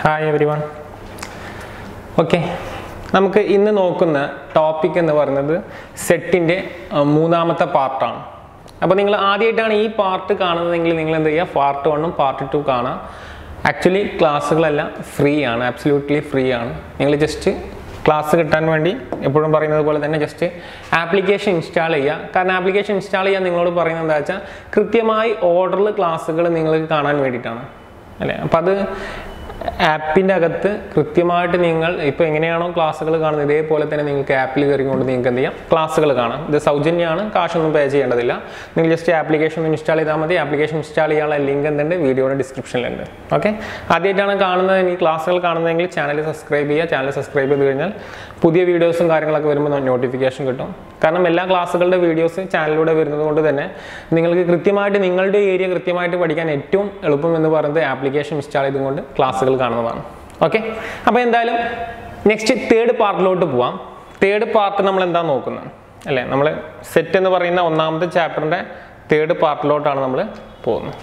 Hi every one okay നമുക്ക് ഇന്ന് നോക്കുന്ന ടോപ്പിക് എന്ന് പറയുന്നത് സെറ്റിൻ്റെ മൂന്നാമത്തെ പാർട്ടാണ് അപ്പോൾ നിങ്ങൾ ആദ്യമായിട്ടാണ് ഈ പാർട്ട് കാണുന്നതെങ്കിൽ നിങ്ങൾ എന്ത് ചെയ്യുക പാർട്ട് വണ്ണും പാർട്ട് ടു കാണാം ആക്ച്വലി ക്ലാസ്സുകളെല്ലാം ഫ്രീ ആണ് ആബ്സല്യൂട്ട്ലി ഫ്രീ ആണ് നിങ്ങൾ ജസ്റ്റ് ക്ലാസ് കിട്ടാൻ വേണ്ടി എപ്പോഴും പറയുന്നത് പോലെ തന്നെ ജസ്റ്റ് ആപ്ലിക്കേഷൻ ഇൻസ്റ്റാൾ ചെയ്യുക കാരണം ആപ്ലിക്കേഷൻ ഇൻസ്റ്റാൾ ചെയ്യാൻ നിങ്ങളോട് പറയുന്നത് എന്താ വെച്ചാൽ കൃത്യമായി ഓർഡറിൽ ക്ലാസ്സുകൾ നിങ്ങൾക്ക് കാണാൻ വേണ്ടിയിട്ടാണ് അല്ലേ അപ്പം അത് ആപ്പിൻ്റെ അകത്ത് കൃത്യമായിട്ട് നിങ്ങൾ ഇപ്പോൾ എങ്ങനെയാണോ ക്ലാസ്സുകൾ കാണുന്നത് ഇതേപോലെ തന്നെ നിങ്ങൾക്ക് ആപ്പിൽ കയറിക്കൊണ്ട് നിങ്ങൾക്ക് എന്ത് ചെയ്യാം ക്ലാസ്സുകൾ കാണാം ഇത് സൗജന്യമാണ് കാശൊന്നും പേ ചെയ്യേണ്ടതില്ല നിങ്ങൾ ജസ്റ്റ് ആപ്ലിക്കേഷൻ ഇൻസ്റ്റാൾ ചെയ്താൽ മതി ആപ്ലിക്കേഷൻ ഇൻസ്റ്റാൾ ചെയ്യാനുള്ള ലിങ്ക് എന്തുണ്ട് വീഡിയോയുടെ ഡിസ്ക്രിപ്ഷനിലുണ്ട് ഓക്കെ ആദ്യമായിട്ടാണ് കാണുന്നത് ഈ ക്ലാസ്സുകൾ കാണുന്നതെങ്കിൽ ചാനൽ സബ്സ്ക്രൈബ് ചെയ്യുക ചാനൽ സബ്സ്ക്രൈബ് ചെയ്ത് കഴിഞ്ഞാൽ പുതിയ വീഡിയോസും കാര്യങ്ങളൊക്കെ വരുമ്പോൾ നോട്ടിഫിക്കേഷൻ കിട്ടും കാരണം എല്ലാ ക്ലാസ്സുകളുടെ വീഡിയോസ് ചാനലിലൂടെ വരുന്നത് കൊണ്ട് തന്നെ നിങ്ങൾക്ക് കൃത്യമായിട്ട് നിങ്ങളുടെ ഏരിയ കൃത്യമായിട്ട് പഠിക്കാൻ ഏറ്റവും എളുപ്പം എന്ന് പറയുന്നത് ആപ്ലിക്കേഷൻ ഇൻസ്റ്റാൾ ചെയ്തുകൊണ്ട് ക്ലാസ്സുകൾ കാണുന്നതാണ് ഓക്കെ അപ്പോൾ എന്തായാലും നെക്സ്റ്റ് തേർഡ് പാർട്ടിലോട്ട് പോവാം തേർഡ് പാർട്ട് നമ്മൾ എന്താ നോക്കുന്നത് അല്ലേ നമ്മൾ സെറ്റ് എന്ന് പറയുന്ന ഒന്നാമത്തെ ചാപ്റ്ററിൻ്റെ തേർഡ് പാർട്ടിലോട്ടാണ് നമ്മൾ പോകുന്നത്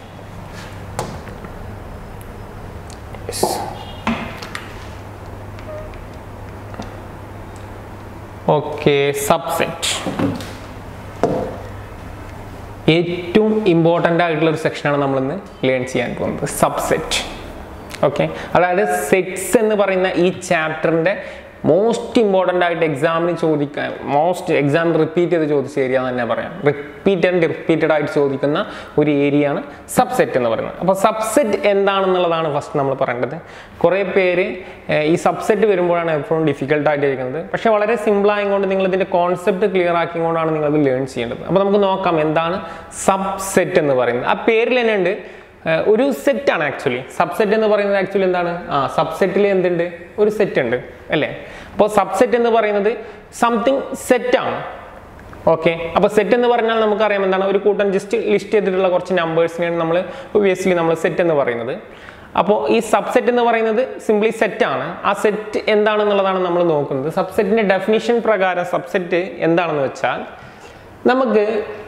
Yes. ഓക്കെ സബ്സെറ്റ് ഏറ്റവും ഇമ്പോർട്ടൻ്റ് ആയിട്ടുള്ള ഒരു സെക്ഷനാണ് നമ്മളിന്ന് ലേൺ ചെയ്യാൻ പോകുന്നത് സബ്സെറ്റ് ഓക്കെ അതായത് സെറ്റ്സ് എന്ന് പറയുന്ന ഈ ചാപ്റ്ററിൻ്റെ മോസ്റ്റ് ഇമ്പോർട്ടൻ്റ് ആയിട്ട് എക്സാമിന് ചോദിക്കാൻ മോസ്റ്റ് എക്സാം റിപ്പീറ്റ് ചെയ്ത് ചോദിച്ച ഏരിയ എന്ന് തന്നെ പറയാം റിപ്പീറ്റ് ആൻഡ് റിപ്പീറ്റഡ് ആയിട്ട് ചോദിക്കുന്ന ഒരു ഏരിയയാണ് സബ്സെറ്റ് എന്ന് പറയുന്നത് അപ്പോൾ സബ്സെറ്റ് എന്താണെന്നുള്ളതാണ് ഫസ്റ്റ് നമ്മൾ പറയേണ്ടത് കുറേ പേര് ഏർ, ഈ സബ്സെറ്റ് വരുമ്പോഴാണ് എപ്പോഴും ഡിഫിക്കൽട്ടായിട്ട് ഇരിക്കുന്നത് പക്ഷേ വളരെ സിമ്പിൾ ആയതുകൊണ്ട് നിങ്ങൾ ഇതിൻ്റെ കോൺസെപ്റ്റ് ക്ലിയർ ആക്കിക്കൊണ്ടാണ് നിങ്ങൾ അത് ലേൺ ചെയ്യേണ്ടത് അപ്പോൾ നമുക്ക് നോക്കാം എന്താണ് സബ്സെറ്റ് എന്ന് പറയുന്നത് ആ പേരിൽ തന്നെ ഉണ്ട് ഏർ, ഒരു സെറ്റാണ് ആക്ച്വലി സബ്സെറ്റ് എന്ന് പറയുന്നത് ആക്ച്വലി എന്താണ് ആ സബ്സെറ്റിൽ എന്തുണ്ട് ഒരു സെറ്റ് ഉണ്ട് അല്ലേ അപ്പോൾ സബ്സെറ്റ് എന്ന് പറയുന്നത് സംതിങ് സെറ്റാണ് ഓക്കെ അപ്പോൾ സെറ്റ് എന്ന് പറഞ്ഞാൽ നമുക്കറിയാം എന്താണ് ഒരു കൂട്ടം ജസ്റ്റ് ലിസ്റ്റ് ചെയ്തിട്ടുള്ള കുറച്ച് നമ്പേഴ്സിനെയാണ് നമ്മൾ ഒബിയസ്ലി നമ്മൾ സെറ്റ് എന്ന് പറയുന്നത് അപ്പോൾ ഈ സബ്സെറ്റ് എന്ന് പറയുന്നത് സിംപ്ലി സെറ്റാണ് ആ സെറ്റ് എന്താണെന്നുള്ളതാണ് നമ്മൾ നോക്കുന്നത് സബ്സെറ്റിൻ്റെ ഡെഫിനിഷൻ പ്രകാരം സബ്സെറ്റ് എന്താണെന്ന് വെച്ചാൽ നമുക്ക്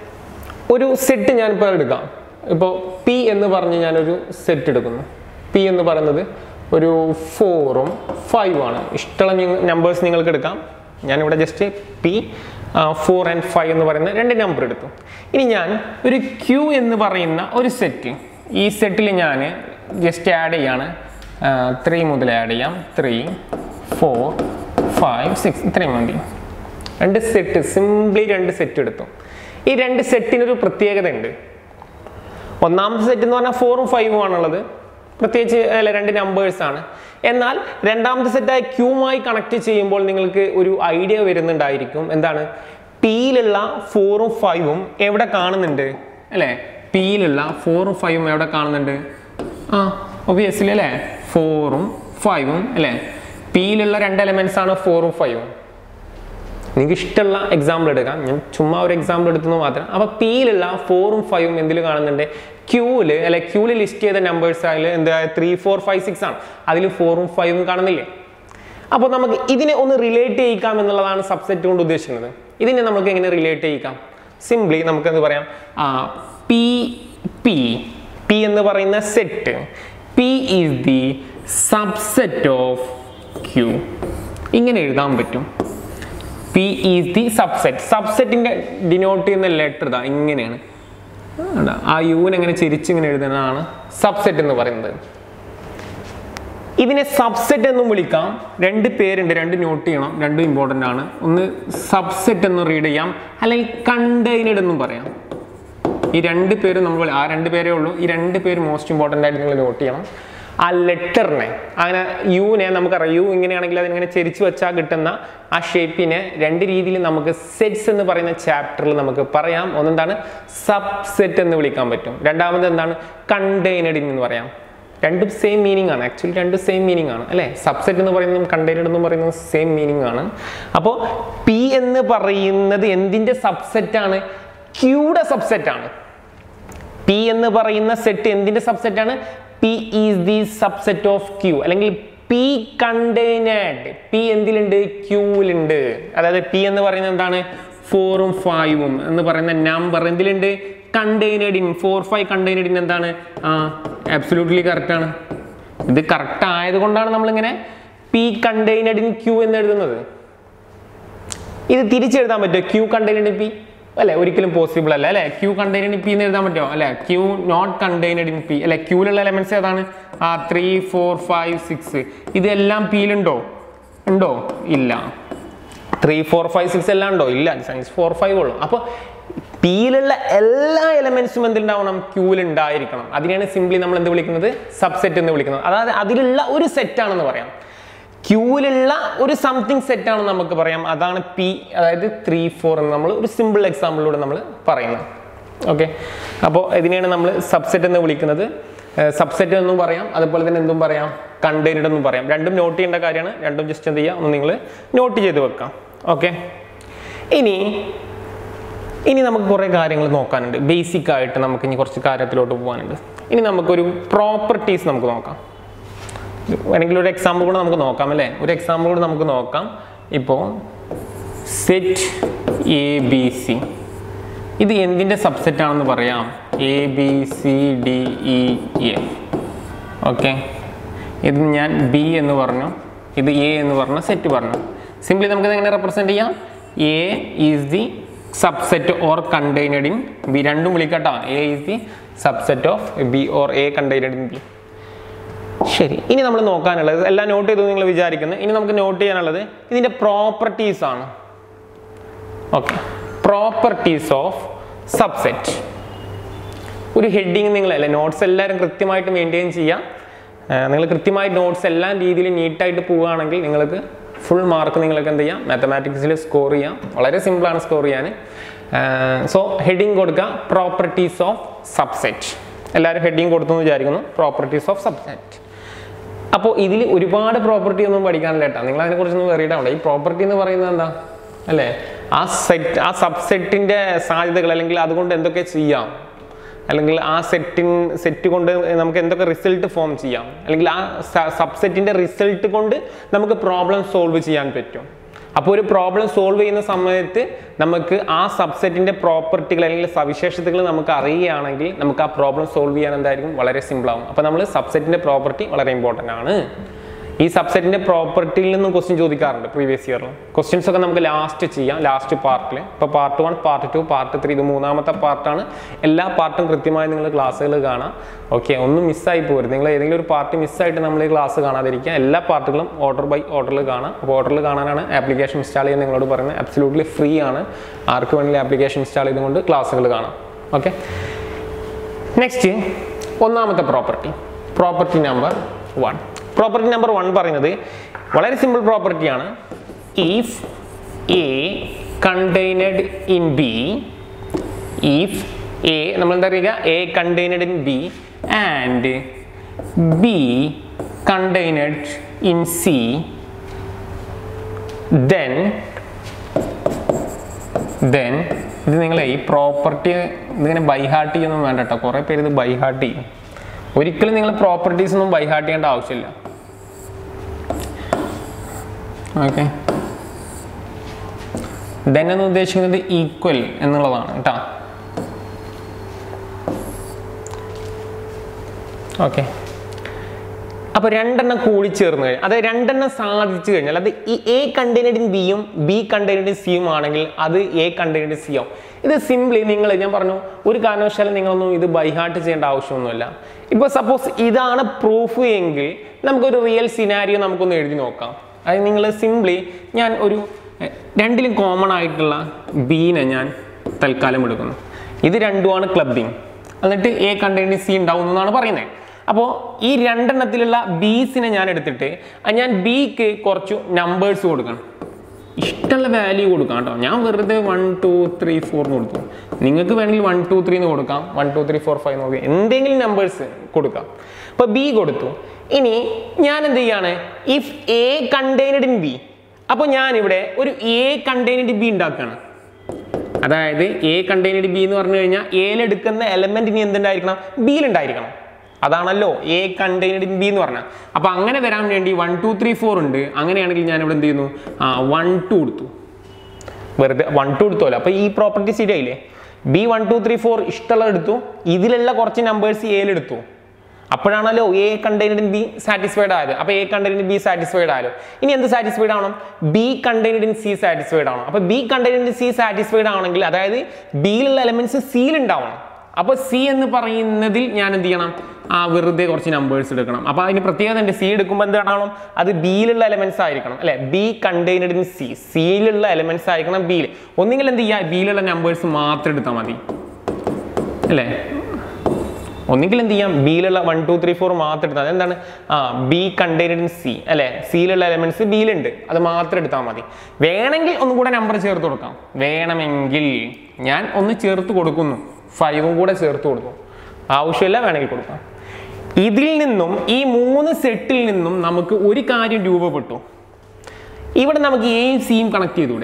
ഒരു സെറ്റ് ഞാനിപ്പോൾ എടുക്കാം ഇപ്പോൾ പി എന്ന് പറഞ്ഞ് ഞാനൊരു സെറ്റ് എടുക്കുന്നു പി എന്ന് പറയുന്നത് ഒരു ഫോറും ഫൈവും ആണ് ഇഷ്ടമുള്ള നമ്പേഴ്സ് നിങ്ങൾക്ക് എടുക്കാം ഞാനിവിടെ just P four and five എന്ന് പറയുന്ന രണ്ട് നമ്പർ എടുത്തു ഇനി ഞാൻ ഒരു ക്യൂ എന്ന് പറയുന്ന ഒരു സെറ്റ് ഈ സെറ്റിൽ ഞാൻ ജസ്റ്റ് ആഡ് ചെയ്യാണ് ത്രീ മുതൽ ആഡ് ചെയ്യാം ത്രീ ഫോർ ഫൈവ് സിക്സ് ഇത്രയും മതി രണ്ട് സെറ്റ് സിംപ്ലി രണ്ട് സെറ്റ് എടുത്തു ഈ രണ്ട് സെറ്റിനൊരു പ്രത്യേകത ഉണ്ട് ഒന്നാമത്തെ സെറ്റ് എന്ന് പറഞ്ഞാൽ ഫോറും ഫൈവും ആണുള്ളത് പ്രത്യേകിച്ച് അല്ല രണ്ട് നമ്പേഴ്സ് ആണ് എന്നാൽ രണ്ടാമത്തെ സെറ്റായ ക്യൂമായി കണക്ട് ചെയ്യുമ്പോൾ നിങ്ങൾക്ക് ഒരു ഐഡിയ വരുന്നുണ്ടായിരിക്കും എന്താണ് പിയിലുള്ള ഫോറും ഫൈവും എവിടെ കാണുന്നുണ്ട് അല്ലേ പിയിലുള്ള ഫോറും ഫൈവും എവിടെ കാണുന്നുണ്ട് ആ ഒബിയസ്ലി അല്ലേ ഫോറും ഫൈവും അല്ലേ പിയിലുള്ള രണ്ട് എലമെന്റ്സ് ആണ് ഫോറും ഫൈവും നിങ്ങൾക്ക് ഇഷ്ടമുള്ള എക്സാമ്പിൾ എടുക്കാം ഞാൻ ചുമ്മാ ഒരു എക്സാമ്പിൾ എടുത്തെന്ന് മാത്രം അപ്പോൾ പിയിലുള്ള ഫോറും ഫൈവും എന്തിൽ കാണുന്നുണ്ട് ക്യൂവിൽ അല്ലെ ക്യൂവിൽ ലിസ്റ്റ് ചെയ്ത നമ്പേഴ്സ് അതിൽ എന്താ ത്രീ ഫോർ ഫൈവ് സിക്സ് ആണ് അതിൽ ഫോറും ഫൈവും കാണുന്നില്ലേ അപ്പോൾ നമുക്ക് ഇതിനെ ഒന്ന് റിലേറ്റ് ചെയ്യിക്കാം എന്നുള്ളതാണ് സബ്സെറ്റ് കൊണ്ട് ഉദ്ദേശിക്കുന്നത് ഇതിനെ നമുക്ക് എങ്ങനെ റിലേറ്റ് ചെയ്യിക്കാം സിംപ്ലി നമുക്ക് എന്ത് പറയാം ആ പി പി പി എന്ന് പറയുന്ന set P is the subset of Q ഇങ്ങനെ എഴുതാൻ പറ്റും പി ഈസ് ദി സബ്സെറ്റ് സബ്സെറ്റിന്റെ ഡിനോട്ട് ചെയ്യുന്ന ലെറ്റർ ഇതാ ഇങ്ങനെയാണ് കണ്ടോ? ആ യുവിനെ എങ്ങനെ ചിരിച്ചിങ്ങനെ എഴുതുന്നതാണ് സബ്സെറ്റ് എന്ന് പറയുന്നത് ഇതിനെ സബ്സെറ്റ് എന്നും വിളിക്കാം രണ്ട് പേരുണ്ട് രണ്ട് നോട്ട് ചെയ്യണം രണ്ടും ഇമ്പോർട്ടൻ്റ് ആണ് ഒന്ന് സബ്സെറ്റ് എന്ന് റീഡ് ചെയ്യാം അല്ലെങ്കിൽ കണ്ടെയ്നഡ് എന്നും പറയാം ഈ രണ്ട് പേരും നമ്മൾ ആ രണ്ട് പേരേ ഉള്ളൂ ഈ രണ്ട് പേര് മോസ്റ്റ് ഇമ്പോർട്ടൻ്റ് ആയിട്ട് നിങ്ങൾ നോട്ട് ചെയ്യണം ആ ലെറ്ററിനെ അങ്ങനെ യുവിനെ നമുക്കറിയാം യു ഇങ്ങനെയാണെങ്കിൽ അതിങ്ങനെ ചെരിച്ച് വെച്ചാൽ കിട്ടുന്ന ആ ഷേപ്പിനെ രണ്ട് രീതിയിൽ നമുക്ക് സെറ്റ്സ് എന്ന് പറയുന്ന ചാപ്റ്ററിൽ നമുക്ക് പറയാം ഒന്നെന്താണ് സബ്സെറ്റ് എന്ന് വിളിക്കാൻ പറ്റും രണ്ടാമത് എന്താണ് കണ്ടെയ്നഡ് എന്ന് പറയാം രണ്ടും സെയിം മീനിങ് ആണ് ആക്ച്വലി രണ്ടും സെയിം മീനിങ് ആണ് അല്ലേ സബ്സെറ്റ് എന്ന് പറയുന്നതും കണ്ടെയ്നഡ് എന്ന് പറയുന്നതും സെയിം മീനിങ് ആണ് അപ്പോൾ പി എന്ന് പറയുന്നത് എന്തിൻ്റെ സബ്സെറ്റ് ആണ് ക്യൂയുടെ സബ്സെറ്റ് ആണ് പി എന്ന് പറയുന്ന സെറ്റ് എന്തിന്റെ സബ്സെറ്റ് ആണ് P is the subset of Q അല്ലെങ്കിൽ പി കണ്ടെയ്നേഡ് പി എന്തിലുണ്ട് ക്യൂവിലുണ്ട് അതായത് പി എന്ന് പറയുന്നത് എന്താണ് ഫോറും ഫൈവും എന്ന് പറയുന്ന നമ്പർ എന്തിലുണ്ട് contained in four five contained in എന്താണ് ആ ആബ്സൊല്യൂട്ട്ലി കറക്റ്റ് ആണ് ഇത് കറക്റ്റ് ആയതുകൊണ്ടാണ് നമ്മളിങ്ങനെ പി കണ്ടെയ്നഡ് ഇൻ ക്യൂ എന്ന് എഴുതുന്നത് ഇത് തിരിച്ചെഴുതാൻ പറ്റുമോ ക്യൂ കണ്ടെയ്നഡ് ഇൻ പി അല്ലെ ഒരിക്കലും പോസിബിൾ അല്ല അല്ലെ ക്യൂ കണ്ടെയ്നഡ് ഇൻ പി എന്ന് എഴുതാൻ പറ്റുമോ അല്ലെ Q not contained in P അല്ലെ ക്യൂലുള്ള എലമെന്റ്സ് ഏതാണ് ആ ത്രീ ഫോർ ഫൈവ് സിക്സ് ഇതെല്ലാം പിയിലുണ്ടോ ഉണ്ടോ ഇല്ല ത്രീ ഫോർ ഫൈവ് സിക്സ് എല്ലാം ഉണ്ടോ ഇല്ല സയൻസ് ഫോർ ഫൈവ് ഉള്ളൂ അപ്പോൾ പിയിലുള്ള എല്ലാ എലമെന്റ്സും എന്തുണ്ടാവണം ക്യൂവിൽ ഉണ്ടായിരിക്കണം അതിനെയാണ് സിംപ്ലി നമ്മൾ എന്ത് വിളിക്കുന്നത് സബ്സെറ്റ് എന്ന് വിളിക്കുന്നത് അതായത് അതിലുള്ള ഒരു സെറ്റ് ആണെന്ന് പറയാം ക്യൂവിലുള്ള ഒരു സംതിങ് സെറ്റ് ആണെന്ന് നമുക്ക് പറയാം അതാണ് പി അതായത് ത്രീ ഫോർ എന്ന് നമ്മൾ ഒരു സിമ്പിൾ എക്സാമ്പിളിലൂടെ നമ്മൾ പറയുന്നത് ഓക്കെ അപ്പോൾ ഇതിനെയാണ് നമ്മൾ സബ്സെറ്റ് എന്ന് വിളിക്കുന്നത് സബ്സെറ്റ് എന്നും പറയാം അതുപോലെ തന്നെ എന്തും പറയാം കണ്ടെയ്നഡ് എന്നും പറയാം രണ്ടും നോട്ട് ചെയ്യേണ്ട കാര്യമാണ് രണ്ടും ജസ്റ്റ് എന്ത് ചെയ്യുക ഒന്ന് നിങ്ങൾ നോട്ട് ചെയ്ത് വെക്കാം ഓക്കെ ഇനി ഇനി നമുക്ക് കുറേ കാര്യങ്ങൾ നോക്കാനുണ്ട് ബേസിക് ആയിട്ട് നമുക്ക് ഇനി കുറച്ച് കാര്യത്തിലോട്ട് പോകാനുണ്ട് ഇനി നമുക്കൊരു പ്രോപ്പർട്ടീസ് നമുക്ക് നോക്കാം വേണമെങ്കിൽ ഒരു എക്സാമ്പിൾ കൂടെ നമുക്ക് നോക്കാം അല്ലേ ഒരു എക്സാമ്പിൾ കൂടെ നമുക്ക് നോക്കാം ഇപ്പോൾ സെറ്റ് എ ബി സി ഇത് എന്തിൻ്റെ സബ്സെറ്റ് ആണെന്ന് പറയാം A B C D E F okay ഇത് ഞാൻ ബി എന്ന് പറഞ്ഞു ഇത് എ എന്ന് പറഞ്ഞ സെറ്റ് പറഞ്ഞു സിംപ്ലി നമുക്കിത് എങ്ങനെ റെപ്രസെൻറ്റ് ചെയ്യാം A is the subset or contained in B രണ്ടും വിളിക്കട്ടോ A is the subset of B or A contained in B ശരി ഇനി നമ്മൾ നോക്കാനുള്ളത് എല്ലാം നോട്ട് ചെയ്തു നിങ്ങൾ വിചാരിക്കുന്നത് ഇനി നമുക്ക് നോട്ട് ചെയ്യാനുള്ളത് ഇതിൻ്റെ പ്രോപ്പർട്ടീസ് ആണ് ഓക്കെ പ്രോപ്പർട്ടീസ് ഓഫ് സബ്സെറ്റ് ഒരു ഹെഡിങ് നിങ്ങളല്ലേ നോട്ട്സ് എല്ലാവരും കൃത്യമായിട്ട് മെയിൻറ്റെയിൻ ചെയ്യാം നിങ്ങൾ കൃത്യമായി നോട്ട്സ് എല്ലാ രീതിയിലും നീറ്റായിട്ട് പോവുകയാണെങ്കിൽ നിങ്ങൾക്ക് ഫുൾ മാർക്ക് നിങ്ങൾക്ക് എന്ത് ചെയ്യാം മാത്തമാറ്റിക്സിൽ സ്കോർ ചെയ്യാം വളരെ സിമ്പിളാണ് സ്കോർ ചെയ്യാൻ സോ ഹെഡിങ് കൊടുക്കുക പ്രോപ്പർട്ടീസ് ഓഫ് സബ്സെറ്റ് എല്ലാവരും ഹെഡിങ് കൊടുത്തു എന്ന് വിചാരിക്കുന്നു പ്രോപ്പർട്ടീസ് ഓഫ് സബ്സെറ്റ് അപ്പോൾ ഇതിൽ ഒരുപാട് പ്രോപ്പർട്ടി ഒന്നും പഠിക്കാനില്ല കേട്ടോ നിങ്ങൾ അതിനെക്കുറിച്ചൊന്നും വെറിയിടാവണ്ട ഈ പ്രോപ്പർട്ടി എന്ന് പറയുന്നത് എന്താ അല്ലേ ആ സെറ്റ് ആ സബ്സെറ്റിൻ്റെ സാധ്യതകൾ അല്ലെങ്കിൽ അതുകൊണ്ട് എന്തൊക്കെ ചെയ്യാം അല്ലെങ്കിൽ ആ സെറ്റിൻ സെറ്റ് കൊണ്ട് നമുക്ക് എന്തൊക്കെ റിസൾട്ട് ഫോം ചെയ്യാം അല്ലെങ്കിൽ ആ സബ്സെറ്റിൻ്റെ റിസൾട്ട് കൊണ്ട് നമുക്ക് പ്രോബ്ലം സോൾവ് ചെയ്യാൻ പറ്റും അപ്പോൾ ഒരു പ്രോബ്ലം സോൾവ് ചെയ്യുന്ന സമയത്ത് നമുക്ക് ആ സബ്സെറ്റിൻ്റെ പ്രോപ്പർട്ടികൾ അല്ലെങ്കിൽ സവിശേഷതകൾ നമുക്ക് അറിയുകയാണെങ്കിൽ നമുക്ക് ആ പ്രോബ്ലം സോൾവ് ചെയ്യാൻ എന്തായിരിക്കും വളരെ സിമ്പിൾ ആവും അപ്പോൾ നമ്മൾ സബ്സെറ്റിൻ്റെ പ്രോപ്പർട്ടി വളരെ ഇമ്പോർട്ടൻ്റ് ആണ് ഈ സബ്സെറ്റിന്റെ പ്രോപ്പർട്ടിയിൽ നിന്നും ക്വസ്റ്റ്യൻ ചോദിക്കാറുണ്ട് പ്രീവിയസ് ഇയറിൽ ക്വസ്റ്റ്യൻസ് ഒക്കെ നമുക്ക് ലാസ്റ്റ് ചെയ്യാം ലാസ്റ്റ് പാർട്ടിൽ ഇപ്പോൾ part one part two part three ഇത് മൂന്നാമത്തെ പാർട്ടാണ് എല്ലാ പാർട്ടും കൃത്യമായി നിങ്ങൾ ക്ലാസ്സുകൾ കാണാം ഓക്കെ ഒന്നും മിസ്സായി പോരുത് നിങ്ങൾ ഏതെങ്കിലും ഒരു പാർട്ട് മിസ്സായിട്ട് നമ്മൾ ഈ ക്ലാസ് കാണാതിരിക്കുക എല്ലാ പാർട്ടുകളും ഓർഡർ ബൈ ഓർഡറിൽ കാണാം അപ്പോൾ ഓർഡറിൽ കാണാനാണ് ആപ്ലിക്കേഷൻ ഇൻസ്റ്റാൾ ചെയ്യാൻ നിങ്ങളോട് പറയുന്നത് അബ്സലൂട്ട്ലി ഫ്രീ ആണ് ആർക്ക് വേണമെങ്കിലും ആപ്ലിക്കേഷൻ ഇൻസ്റ്റാൾ ചെയ്തുകൊണ്ട് ക്ലാസ്സുകൾ കാണാം ഓക്കെ നെക്സ്റ്റ് ഒന്നാമത്തെ property property number one property number one പറയുന്നത് വളരെ സിമ്പിൾ പ്രോപ്പർട്ടിയാണ് if A contained in B if A നമ്മൾ എന്താ പറയുക A contained in B and B contained in C then then ഇത് നിങ്ങളെ ഈ പ്രോപ്പർട്ടി ഇതിങ്ങനെ ബൈഹാർട്ട് ചെയ്യൊന്നും വേണ്ട കേട്ടോ കുറേ പേര് ഇത് ബൈഹാർട്ട് ചെയ്യും ഒരിക്കലും നിങ്ങൾ പ്രോപ്പർട്ടീസ് ഒന്നും ബൈഹാർട്ട് ചെയ്യേണ്ട ആവശ്യമില്ല ഓക്കെ ദെൻ എന്ന് ഉദ്ദേശിക്കുന്നത് ഈക്വൽ എന്നുള്ളതാണ് കേട്ടോ ഓക്കെ അപ്പൊ രണ്ടെണ്ണം കൂടിച്ചേർന്ന് കഴിഞ്ഞാൽ അത് രണ്ടെണ്ണം സാധിച്ചു കഴിഞ്ഞാൽ അത് ഈ എ കണ്ടെയ്നഡ് ഇൻ ബിയും ബി കണ്ടെയ്നഡ് ഇൻ സിയും ആണെങ്കിൽ അത് എ കണ്ടെയ്നഡ് സി ആവും ഇത് സിംപ്ലി നിങ്ങൾ ഞാൻ പറഞ്ഞു ഒരു കാരണവശാലും നിങ്ങളൊന്നും ഇത് ബൈഹാർട്ട് ചെയ്യേണ്ട ആവശ്യമൊന്നുമില്ല ഇപ്പോൾ സപ്പോസ് ഇതാണ് പ്രൂഫ് എങ്കിൽ നമുക്കൊരു റിയൽ സിനാരിയോ നമുക്കൊന്ന് എഴുതി നോക്കാം അത് നിങ്ങൾ സിംപ്ലി ഞാൻ ഒരു എഹ്, രണ്ടിലും കോമൺ ആയിട്ടുള്ള ബീനെ ഞാൻ തൽക്കാലം എടുക്കുന്നു ഇത് രണ്ടുമാണ് ക്ലബിങ് എന്നിട്ട് എ കണ്ടെയ്നഡ് സി ഉണ്ടാവും എന്നാണ് പറയുന്നത് അപ്പോൾ ഈ രണ്ടെണ്ണത്തിലുള്ള ബീസിനെ ഞാൻ എടുത്തിട്ട് ആ ഞാൻ ബിക്ക് കുറച്ച് നമ്പേഴ്സ് കൊടുക്കണം ഇഷ്ടമുള്ള വാല്യൂ കൊടുക്കാം കേട്ടോ ഞാൻ വെറുതെ വൺ ടു ത്രീ ഫോർ എന്ന് കൊടുത്തു നിങ്ങൾക്ക് വേണമെങ്കിൽ വൺ ടു ത്രീ എന്ന് കൊടുക്കാം one two three four five നോക്കി എന്തെങ്കിലും നമ്പേഴ്സ് കൊടുക്കാം അപ്പോൾ ബി കൊടുത്തു ഇനി ഞാൻ എന്ത് ചെയ്യാണ് if A contained in B അപ്പോൾ ഞാനിവിടെ ഒരു എ കണ്ടെയ്നഡ് ബി ഉണ്ടാക്കുകയാണ് അതായത് എ കണ്ടെയ്നഡ് ബി എന്ന് പറഞ്ഞു കഴിഞ്ഞാൽ എയിലെടുക്കുന്ന എലമെന്റ് ഇനി എന്തുണ്ടായിരിക്കണം ബിയിലുണ്ടായിരിക്കണം അതാണല്ലോ എ കണ്ടെയ്നഡ് ഇൻ ബി എന്ന് പറഞ്ഞാൽ അപ്പൊ അങ്ങനെ വരാൻ വേണ്ടി വൺ ടു ത്രീ ഫോർ ഉണ്ട് അങ്ങനെയാണെങ്കിൽ ഞാൻ ഇവിടെ എന്ത് ചെയ്യുന്നു ആ വൺ ടു കൊടുത്തു വെറുതെ വൺ ടു എടുത്തോല്ലോ അപ്പൊ ഈ പ്രോപ്പർട്ടി ശരിയായില്ലേ B one two three four ഇഷ്ടമുള്ളത് എടുത്തു ഇതിലുള്ള കുറച്ച് നമ്പേഴ്സ് എയിലെടുത്തു അപ്പോഴാണല്ലോ A contained in B satisfied ആയത് അപ്പോൾ എ കണ്ടെയ്നഡ് ബി സാറ്റിസ്ഫൈഡ് ആയാലോ ഇനി എന്ത് സാറ്റിസ്ഫൈഡ് ആവണം B contained in C satisfied ആവണം അപ്പോൾ B contained in C satisfied ആണെങ്കിൽ അതായത് ബിയിലുള്ള എലമെന്റ്സ് സിയിൽ ഉണ്ടാവണം അപ്പോൾ സി എന്ന് പറയുന്നതിൽ ഞാൻ എന്ത് ചെയ്യണം ആ വെറുതെ കുറച്ച് നമ്പേഴ്സ് എടുക്കണം അപ്പോൾ അതിന് പ്രത്യേകത ഉണ്ട് സി എടുക്കുമ്പോൾ എന്ത് കാണണം അത് ബിയിലുള്ള എലമെന്റ്സ് ആയിരിക്കണം അല്ലെ ബി കണ്ടെയ്നഡ് ഇൻ സി സിയിലുള്ള എലമെന്റ്സ് ആയിരിക്കണം ബിയിൽ ഒന്നുകിൽ എന്ത് ചെയ്യുക ബിയിലുള്ള നമ്പേഴ്സ് മാത്രം എടുത്താൽ മതി അല്ലേ ഒന്നുകിൽ എന്ത് ചെയ്യാം ബിയിലുള്ള വൺ ടു ത്രീ ഫോർ മാത്രം എടുത്താൽ മതി എന്താണ് ആ ബി കണ്ടെയ്നഡ് ഇൻ സി അല്ലെ സിയിലുള്ള എലമെന്റ്സ് ബിയിലുണ്ട് അത് മാത്രം എടുത്താൽ മതി വേണമെങ്കിൽ ഒന്നും കൂടെ നമ്പർ ചേർത്ത് കൊടുക്കാം വേണമെങ്കിൽ ഞാൻ ഒന്ന് ചേർത്ത് കൊടുക്കുന്നു ഫൈവും കൂടെ ചേർത്ത് കൊടുക്കും ആവശ്യമില്ല വേണമെങ്കിൽ കൊടുക്കാം ഇതിൽ നിന്നും ഈ മൂന്ന് സെറ്റിൽ നിന്നും നമുക്ക് ഒരു കാര്യം രൂപപ്പെട്ടു ഇവിടെ നമുക്ക് എയും സിയും കണക്ട് ചെയ്തൂടെ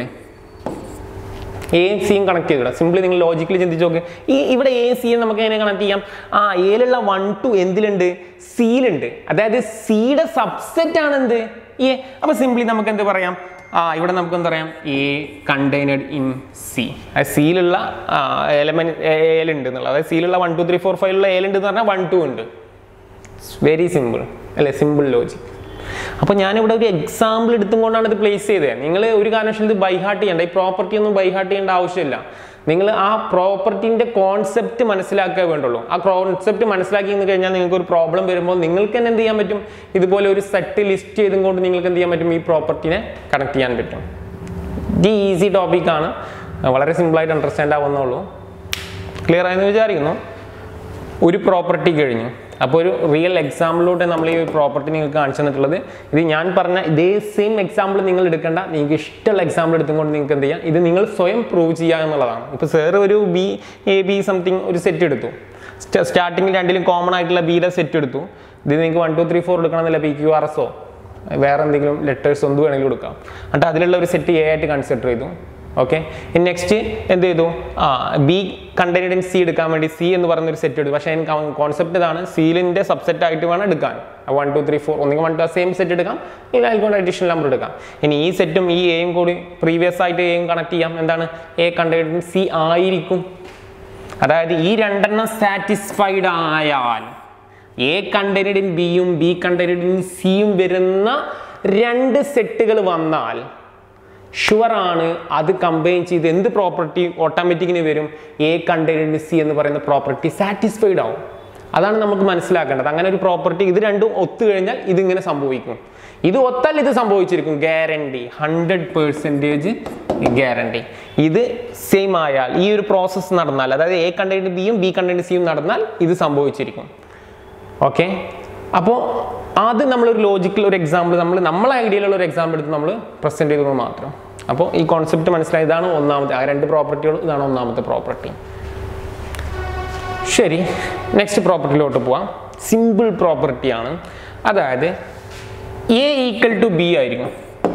എയും സിയും കണക്ട് ചെയ്തിടാം സിംപ്ലി നിങ്ങൾ ലോജിക്കലി ചിന്തിച്ച് നോക്ക് ഈ ഇവിടെ എ സിയും നമുക്ക് എങ്ങനെ കണക്ട് ചെയ്യാം ആ എയിലുള്ള വൺ ടു എന്തിലുണ്ട് സിയിലുണ്ട് അതായത് സിയുടെ സബ്സെറ്റ് ആണ് എന്ത് എ അപ്പൊ സിംപ്ലി നമുക്ക് എന്ത് പറയാം ആ ഇവിടെ നമുക്ക് എന്താ പറയാം എ കണ്ടെയ്നഡ് ഇൻ സി അതായത് സിയിലുള്ള എലമെന്റ് ഏലുണ്ട് എന്നുള്ളത് അതായത് സിയിലുള്ള വൺ ടു ത്രീ ഫോർ ഫൈവിലുള്ള ഏലുണ്ട് എന്ന് പറഞ്ഞാൽ വൺ ടു ഉണ്ട് വെരി സിമ്പിൾ അല്ലേ സിമ്പിൾ ലോജിക് അപ്പോൾ ഞാനിവിടെ ഒരു എക്സാമ്പിൾ എടുത്തും കൊണ്ടാണ് ഇത് പ്ലേസ് ചെയ്തത് നിങ്ങൾ ഒരു കാരണവശാലും ഇത് ബൈഹാർട്ട് ചെയ്യണ്ട ഈ പ്രോപ്പർട്ടി ഒന്നും ബൈഹാർട്ട് ചെയ്യേണ്ട ആവശ്യമില്ല നിങ്ങൾ ആ പ്രോപ്പർട്ടിന്റെ കോൺസെപ്റ്റ് മനസ്സിലാക്കുക വേണ്ടുള്ളൂ ആ കോൺസെപ്റ്റ് മനസ്സിലാക്കി എന്ന് കഴിഞ്ഞാൽ നിങ്ങൾക്ക് ഒരു പ്രോബ്ലം വരുമ്പോൾ നിങ്ങൾക്ക് തന്നെ എന്ത് ചെയ്യാൻ പറ്റും ഇതുപോലെ ഒരു സെറ്റ് ലിസ്റ്റ് ചെയ്തും കൊണ്ട് നിങ്ങൾക്ക് എന്ത് ചെയ്യാൻ പറ്റും ഈ പ്രോപ്പർട്ടിനെ കണക്ട് ചെയ്യാൻ പറ്റും ഇത് ഈസി ടോപ്പിക്കാണ് വളരെ സിമ്പിളായിട്ട് അണ്ടർസ്റ്റാൻഡ് ആവുന്നുള്ളൂ ക്ലിയർ ആയെന്ന് വിചാരിക്കുന്നു ഒരു പ്രോപ്പർട്ടി കഴിഞ്ഞു അപ്പോൾ ഒരു റിയൽ എക്സാമ്പിളിലൂടെ നമ്മൾ ഈ പ്രോപ്പർട്ടി നിങ്ങൾക്ക് കാണിച്ചു തന്നിട്ടുള്ളത് ഇത് ഞാൻ പറഞ്ഞ ഇതേ സെയിം എക്സാമ്പിൾ നിങ്ങൾ എടുക്കേണ്ട നിങ്ങൾക്ക് ഇഷ്ടമുള്ള എക്സാമ്പിൾ എടുത്തുകൊണ്ട് നിങ്ങൾക്ക് എന്ത് ചെയ്യാം ഇത് നിങ്ങൾ സ്വയം പ്രൂവ് ചെയ്യുക എന്നുള്ളതാണ് ഇപ്പോൾ സാർ ഒരു ബി എ ബി സംതിങ് ഒരു സെറ്റ് എടുത്തു സ്റ്റാർട്ടിങ്ങിൽ രണ്ടിലും കോമൺ ആയിട്ടുള്ള ബിയുടെ സെറ്റ് എടുത്തു ഇത് നിങ്ങൾക്ക് വൺ ടു ത്രീ ഫോർ എടുക്കണമെന്നില്ല പി ക്യു ആർ എസോ വേറെ എന്തെങ്കിലും ലെറ്റേഴ്സ് എന്ത് വേണമെങ്കിലും കൊടുക്കാം എന്നിട്ട് അതിലുള്ള ഒരു സെറ്റ് എ ആയിട്ട് കൺസിഡർ ചെയ്തു ഓക്കെ ഇനി നെക്സ്റ്റ് എന്ത് ചെയ്തു ആ ബി കണ്ടെയ്നഡ് ഇൻ സി എടുക്കാൻ വേണ്ടി സി എന്ന് പറയുന്ന ഒരു സെറ്റ് എടുത്തു പക്ഷേ അതിന് കോൺസെപ്റ്റ് ഇതാണ് സീലിൻ്റെ സബ്സെറ്റ് ആയിട്ട് വേണം എടുക്കാൻ വൺ ടു ത്രീ ഫോർ ഒന്നെങ്കിൽ വൺ ടു സെയിം സെറ്റ് എടുക്കാം ഇല്ലെങ്കിൽ അതിൽക്കൊണ്ട് അഡീഷണൽ നമ്പർ എടുക്കാം ഇനി ഈ സെറ്റും ഈ എയും കൂടി പ്രീവിയസ് ആയിട്ട് എയും കണക്ട് ചെയ്യാം എന്താണ് എ കണ്ടെയ്നഡ് ഇൻ സി ആയിരിക്കും അതായത് ഈ രണ്ടെണ്ണം സാറ്റിസ്ഫൈഡ് ആയാൽ എ കണ്ടെയ്നഡ് ഇൻ ബിയും ബി കണ്ടെയ്നഡ് ഇൻ സിയും വരുന്ന രണ്ട് സെറ്റുകൾ വന്നാൽ ഷുവർ ആണ് അത് കമ്പൈൻ ചെയ്ത് എന്ത് പ്രോപ്പർട്ടി ഓട്ടോമാറ്റിക്കിന് വരും എ കണ്ടെയ്നഡ് സി എന്ന് പറയുന്ന പ്രോപ്പർട്ടി സാറ്റിസ്ഫൈഡ് ആവും അതാണ് നമുക്ക് മനസ്സിലാക്കേണ്ടത് അങ്ങനെ ഒരു പ്രോപ്പർട്ടി ഇത് രണ്ടും ഒത്തു കഴിഞ്ഞാൽ ഇതിങ്ങനെ സംഭവിക്കും ഇത് ഒത്താൽ ഇത് സംഭവിച്ചിരിക്കും ഗ്യാരണ്ടി ഹൺഡ്രഡ് പേഴ്സൻറ്റേജ് ഗ്യാരണ്ടി ഇത് സെയിം ആയാൽ ഈ ഒരു പ്രോസസ്സ് നടന്നാൽ അതായത് എ കണ്ടെയ്നഡ് ബിയും ബി കണ്ടെയ്നഡ് സിയും നടന്നാൽ ഇത് സംഭവിച്ചിരിക്കും ഓക്കെ അപ്പോൾ അത് നമ്മളൊരു ലോജിക്കൽ ഒരു എക്സാമ്പിൾ നമ്മൾ നമ്മളെ ഐഡിയയിലുള്ള ഒരു എക്സാമ്പിൾ എടുത്ത് നമ്മൾ പ്രസന്റ് ചെയ്തത് മാത്രം അപ്പോൾ ഈ കോൺസെപ്റ്റ് മനസ്സിലായി ഇതാണ് ഒന്നാമത്തെ ആ രണ്ട് പ്രോപ്പർട്ടികൾ ഇതാണ് ഒന്നാമത്തെ പ്രോപ്പർട്ടി ശരി നെക്സ്റ്റ് പ്രോപ്പർട്ടിയിലോട്ട് പോവാം സിമ്പിൾ പ്രോപ്പർട്ടിയാണ് അതായത് എ ഈക്വൽ ടു ബി ആയിരിക്കും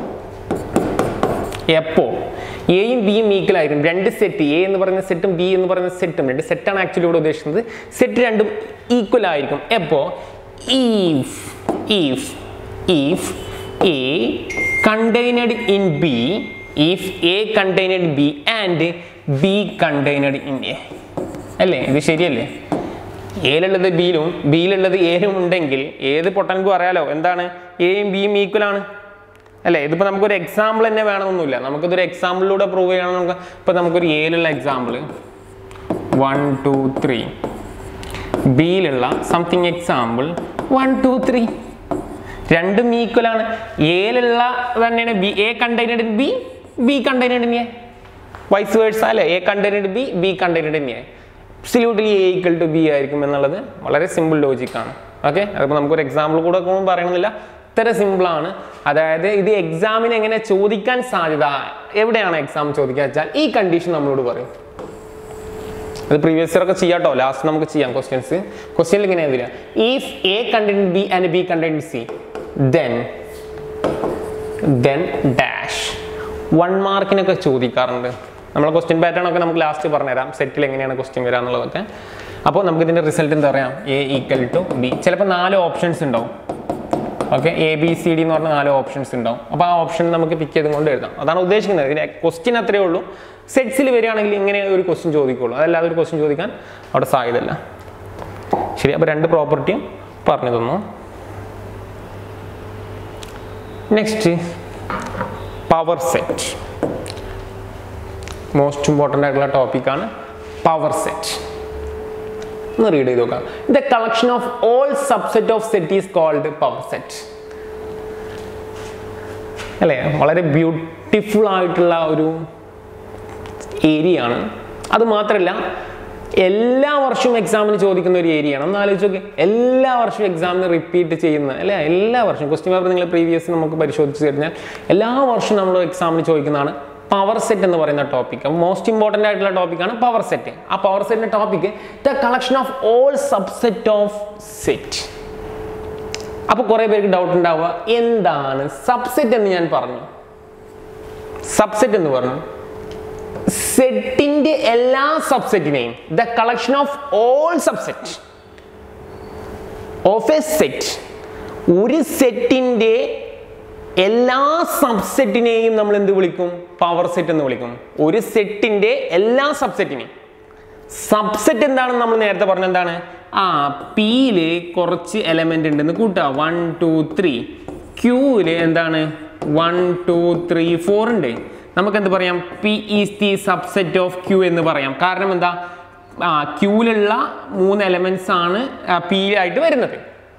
എപ്പോ എയും ബിയും ഈക്വൽ ആയിരിക്കും രണ്ട് സെറ്റ് എ എന്ന് പറയുന്ന സെറ്റും ബി എന്ന് പറയുന്ന സെറ്റും രണ്ട് സെറ്റാണ് ആക്ച്വലി ഇവിടെ ഉദ്ദേശിക്കുന്നത് സെറ്റ് രണ്ടും ഈക്വൽ ആയിരിക്കും എപ്പോ if if if A contained in B if A contained B and B contained in A അല്ലേ ഇത് ശരിയല്ലേ എയിലുള്ളത് ബിയിലും ബിയിലുള്ളത് എയിലും ഉണ്ടെങ്കിൽ ഏത് പൊട്ടൻക്കും അറിയാലോ എന്താണ് എയും ബിയും ഈക്വൽ ആണ് അല്ലേ ഇതിപ്പോൾ നമുക്കൊരു എക്സാമ്പിൾ തന്നെ വേണമെന്നൊന്നുമില്ല നമുക്കിതൊരു എക്സാമ്പിളിലൂടെ പ്രൂവ് ചെയ്യണം നമുക്ക് ഇപ്പോൾ നമുക്കൊരു എയിലുള്ള എക്സാമ്പിൾ വൺ ടു ത്രീ ബിയിലുള്ള something example one two three രണ്ടും ഈക്വൽ ആണ് എയിലുള്ള തന്നെയാണ് B A contained B B contained A vice versa അല്ലേ A contained B B contained A absolutely A equal to B ആയിരിക്കും എന്നുള്ളത് വളരെ സിമ്പിൾ ലോജിക്കാണ് ഓക്കെ അതിപ്പോൾ നമുക്കൊരു എക്സാമ്പിൾ കൂടെ ഒന്നും പറയണമെന്നില്ല ഇത്ര സിമ്പിളാണ് അതായത് ഇത് എക്സാമിന് എങ്ങനെ ചോദിക്കാൻ സാധ്യത എവിടെയാണ് എക്സാം ചോദിക്കുക വെച്ചാൽ ഈ കണ്ടീഷൻ നമ്മളോട് പറയും അത് പ്രീവിയസ് ഇയർ ഒക്കെ ചെയ്യാട്ടോ ലാസ്റ്റ് നമുക്ക് ചെയ്യാം ക്വസ്റ്റ്യൻസ് ക്വസ്റ്റ്യനിൽ ഇങ്ങനെ വരിക if A contained B and B contained C then then dash one മാർക്കിനൊക്കെ ചോദിക്കാറുണ്ട് നമ്മളെ ക്വസ്റ്റ്യൻ പാറ്റേൺ ഒക്കെ നമുക്ക് ലാസ്റ്റ് പറഞ്ഞുതരാം സെറ്റിൽ എങ്ങനെയാണ് ക്വസ്റ്റ്യൻ വരിക എന്നുള്ളതൊക്കെ അപ്പോൾ നമുക്ക് ഇതിന്റെ റിസൾട്ട് എന്താ പറയാം എ ഈക്വൽ ടു ബി ചിലപ്പോൾ നാല് ഓപ്ഷൻസ് ഉണ്ടാവും okay A B C D എന്ന് പറഞ്ഞ നാല് ഓപ്ഷൻസ് ഉണ്ടാവും അപ്പോൾ ആ ഓപ്ഷൻ നമുക്ക് പിക്ക് ചെയ്തും കൊണ്ട് എഴുതാം അതാണ് ഉദ്ദേശിക്കുന്നത് ഇതിന് ക്വസ്റ്റ്യൻ അത്രയേ ഉള്ളൂ സെറ്റ്സിൽ വരികയാണെങ്കിൽ ഇങ്ങനെ ഒരു ക്വസ്റ്റ്യൻ ചോദിക്കുള്ളൂ അതല്ലാതെ ഒരു ക്വസ്റ്റ്യൻ ചോദിക്കാൻ അവിടെ സാധ്യതയില്ല ശരി അപ്പോൾ രണ്ട് പ്രോപ്പർട്ടിയും പറഞ്ഞു തന്നു next power set most important ആയിട്ടുള്ള ടോപ്പിക്കാണ് പവർ സെറ്റ് ഒന്ന് റീഡ് ചെയ്ത് നോക്കാം the collection of all subset of set is called power set അല്ലേ വളരെ ബ്യൂട്ടിഫുൾ ആയിട്ടുള്ള ഒരു ഏരിയ ആണ് അത് മാത്രമല്ല എല്ലാ വർഷവും എക്സാമിന് ചോദിക്കുന്ന ഒരു ഏരിയ ആണ് ഒന്ന് ആലോചിച്ച് നോക്കി എല്ലാ വർഷവും എക്സാമിന് റിപ്പീറ്റ് ചെയ്യുന്ന അല്ലേ എല്ലാ വർഷവും ക്വസ്റ്റ്യൻ പേപ്പർ നിങ്ങൾ പ്രീവിയസ് നമുക്ക് പരിശോധിച്ച് കഴിഞ്ഞാൽ എല്ലാ വർഷവും നമ്മൾ എക്സാമിന് ചോദിക്കുന്നതാണ് പവർ സെറ്റ് എന്ന് പറയുന്ന ടോപ്പിക് മോസ്റ്റ് ഇമ്പോർട്ടൻ്റ് ആയിട്ടുള്ള ടോപ്പിക്കാണ് പവർ സെറ്റ് ആ പവർ സെറ്റിന്റെ topic the collection of all subset of set അപ്പോൾ കുറേ പേർക്ക് ഡൗട്ട് ഉണ്ടാവുക എന്താണ് സബ്സെറ്റ് എന്ന് ഞാൻ പറഞ്ഞു സബ്സെറ്റ് എന്ന് പറഞ്ഞു സെറ്റിന്റെ എല്ലാ സബ്സെറ്റിനെയും the collection of all subset of A set ഒരു സെറ്റിന്റെ എല്ലാ സബ്സെറ്റിനെയും നമ്മൾ എന്ത് വിളിക്കും പവർ സെറ്റ് എന്ന് വിളിക്കും ഒരു സെറ്റിന്റെ എല്ലാ സബ്സെറ്റിനെയും സബ്സെറ്റ് എന്താണെന്ന് നമ്മൾ നേരത്തെ പറഞ്ഞ എന്താണ് ആ പിയില് കുറച്ച് എലമെന്റ് ഉണ്ടെന്ന് കൂട്ടുക വൺ ടു ത്രീ ക്യൂവില് എന്താണ് വൺ ടു ത്രീ ഫോർ ഉണ്ട് നമുക്ക് എന്ത് പറയാം P is the subset of Q എന്ന് പറയാം കാരണം എന്താ ആ ക്യൂവിലുള്ള മൂന്ന് എലമെന്റ്സ് ആണ് പിയിലായിട്ട് വരുന്നത്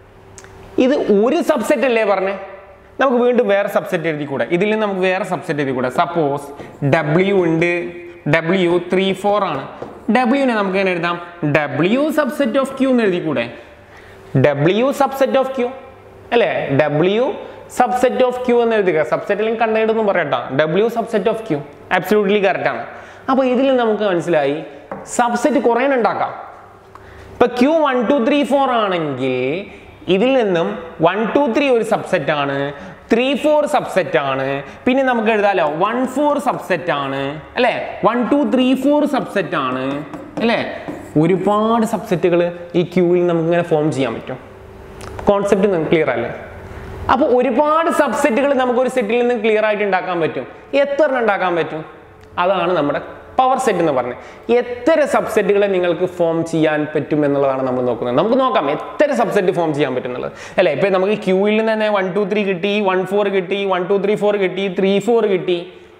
ഇത് ഒരു സബ്സെറ്റ് അല്ലേ പറഞ്ഞേ നമുക്ക് വീണ്ടും വേറെ സബ്സെറ്റ് എഴുതി കൂടെ ഇതിൽ നിന്ന് നമുക്ക് വേറെ സബ്സെറ്റ് എഴുതി കൂടെ സപ്പോസ് ഡബ്ല്യു ഉണ്ട് ഡബ്ല്യു ത്രീ ഫോർ ആണ് ഡബ്ല്യുവിനെ നമുക്ക് എങ്ങനെ എഴുതാം ഡബ്ല്യു സബ്സെറ്റ് ഓഫ് ക്യൂ എന്ന് എഴുതി കൂടെ ഡബ്ല്യു സബ്സെറ്റ് ഓഫ് ക്യൂ അല്ലേ ഡബ്ല്യു സബ്സെറ്റ് ഓഫ് ക്യൂ എന്ന് എഴുതുക സബ്സെറ്റ് അല്ലെങ്കിൽ കണ്ടേണ്ടൊന്നും പറയട്ടോ W subset of Q absolutely correct ആണ് അപ്പോൾ ഇതിൽ നമുക്ക് മനസ്സിലായി സബ്സെറ്റ് കുറേ ഉണ്ടാക്കാം ഇപ്പൊ Q one two three four ആണെങ്കിൽ ഇതിൽ നിന്നും വൺ ടു ത്രീ ഒരു സബ്സെറ്റ് ആണ് ത്രീ ഫോർ സബ്സെറ്റ് ആണ് പിന്നെ നമുക്ക് എഴുതാലോ വൺ ഫോർ സബ്സെറ്റ് ആണ് അല്ലേ one two three four subset ആണ് അല്ലേ ഒരുപാട് സബ്സെറ്റുകൾ ഈ ക്യൂവിൽ നമുക്ക് ഇങ്ങനെ ഫോം ചെയ്യാൻ പറ്റും കോൺസെപ്റ്റ് ക്ലിയർ അല്ലേ അപ്പോൾ ഒരുപാട് സബ്സെറ്റുകൾ നമുക്ക് ഒരു സെറ്റിൽ നിന്ന് ക്ലിയർ ആയിട്ട് ഉണ്ടാക്കാൻ പറ്റും എത്ര എണ്ണം ഉണ്ടാക്കാൻ പറ്റും അതാണ് നമ്മുടെ പവർ സെറ്റ് എന്ന് പറഞ്ഞത് എത്ര സബ്സെറ്റുകളെ നിങ്ങൾക്ക് ഫോം ചെയ്യാൻ പറ്റും എന്നുള്ളതാണ് നമ്മൾ നോക്കുന്നത് നമുക്ക് നോക്കാം എത്ര സബ്സെറ്റ് ഫോം ചെയ്യാൻ പറ്റും എന്നുള്ളത് അല്ലേ ഇപ്പൊ നമുക്ക് ക്യൂയിൽ നിന്ന് തന്നെ വൺ ടു ത്രീ കിട്ടി വൺ ഫോർ കിട്ടി വൺ ടു ത്രീ ഫോർ കിട്ടി ത്രീ ഫോർ കിട്ടി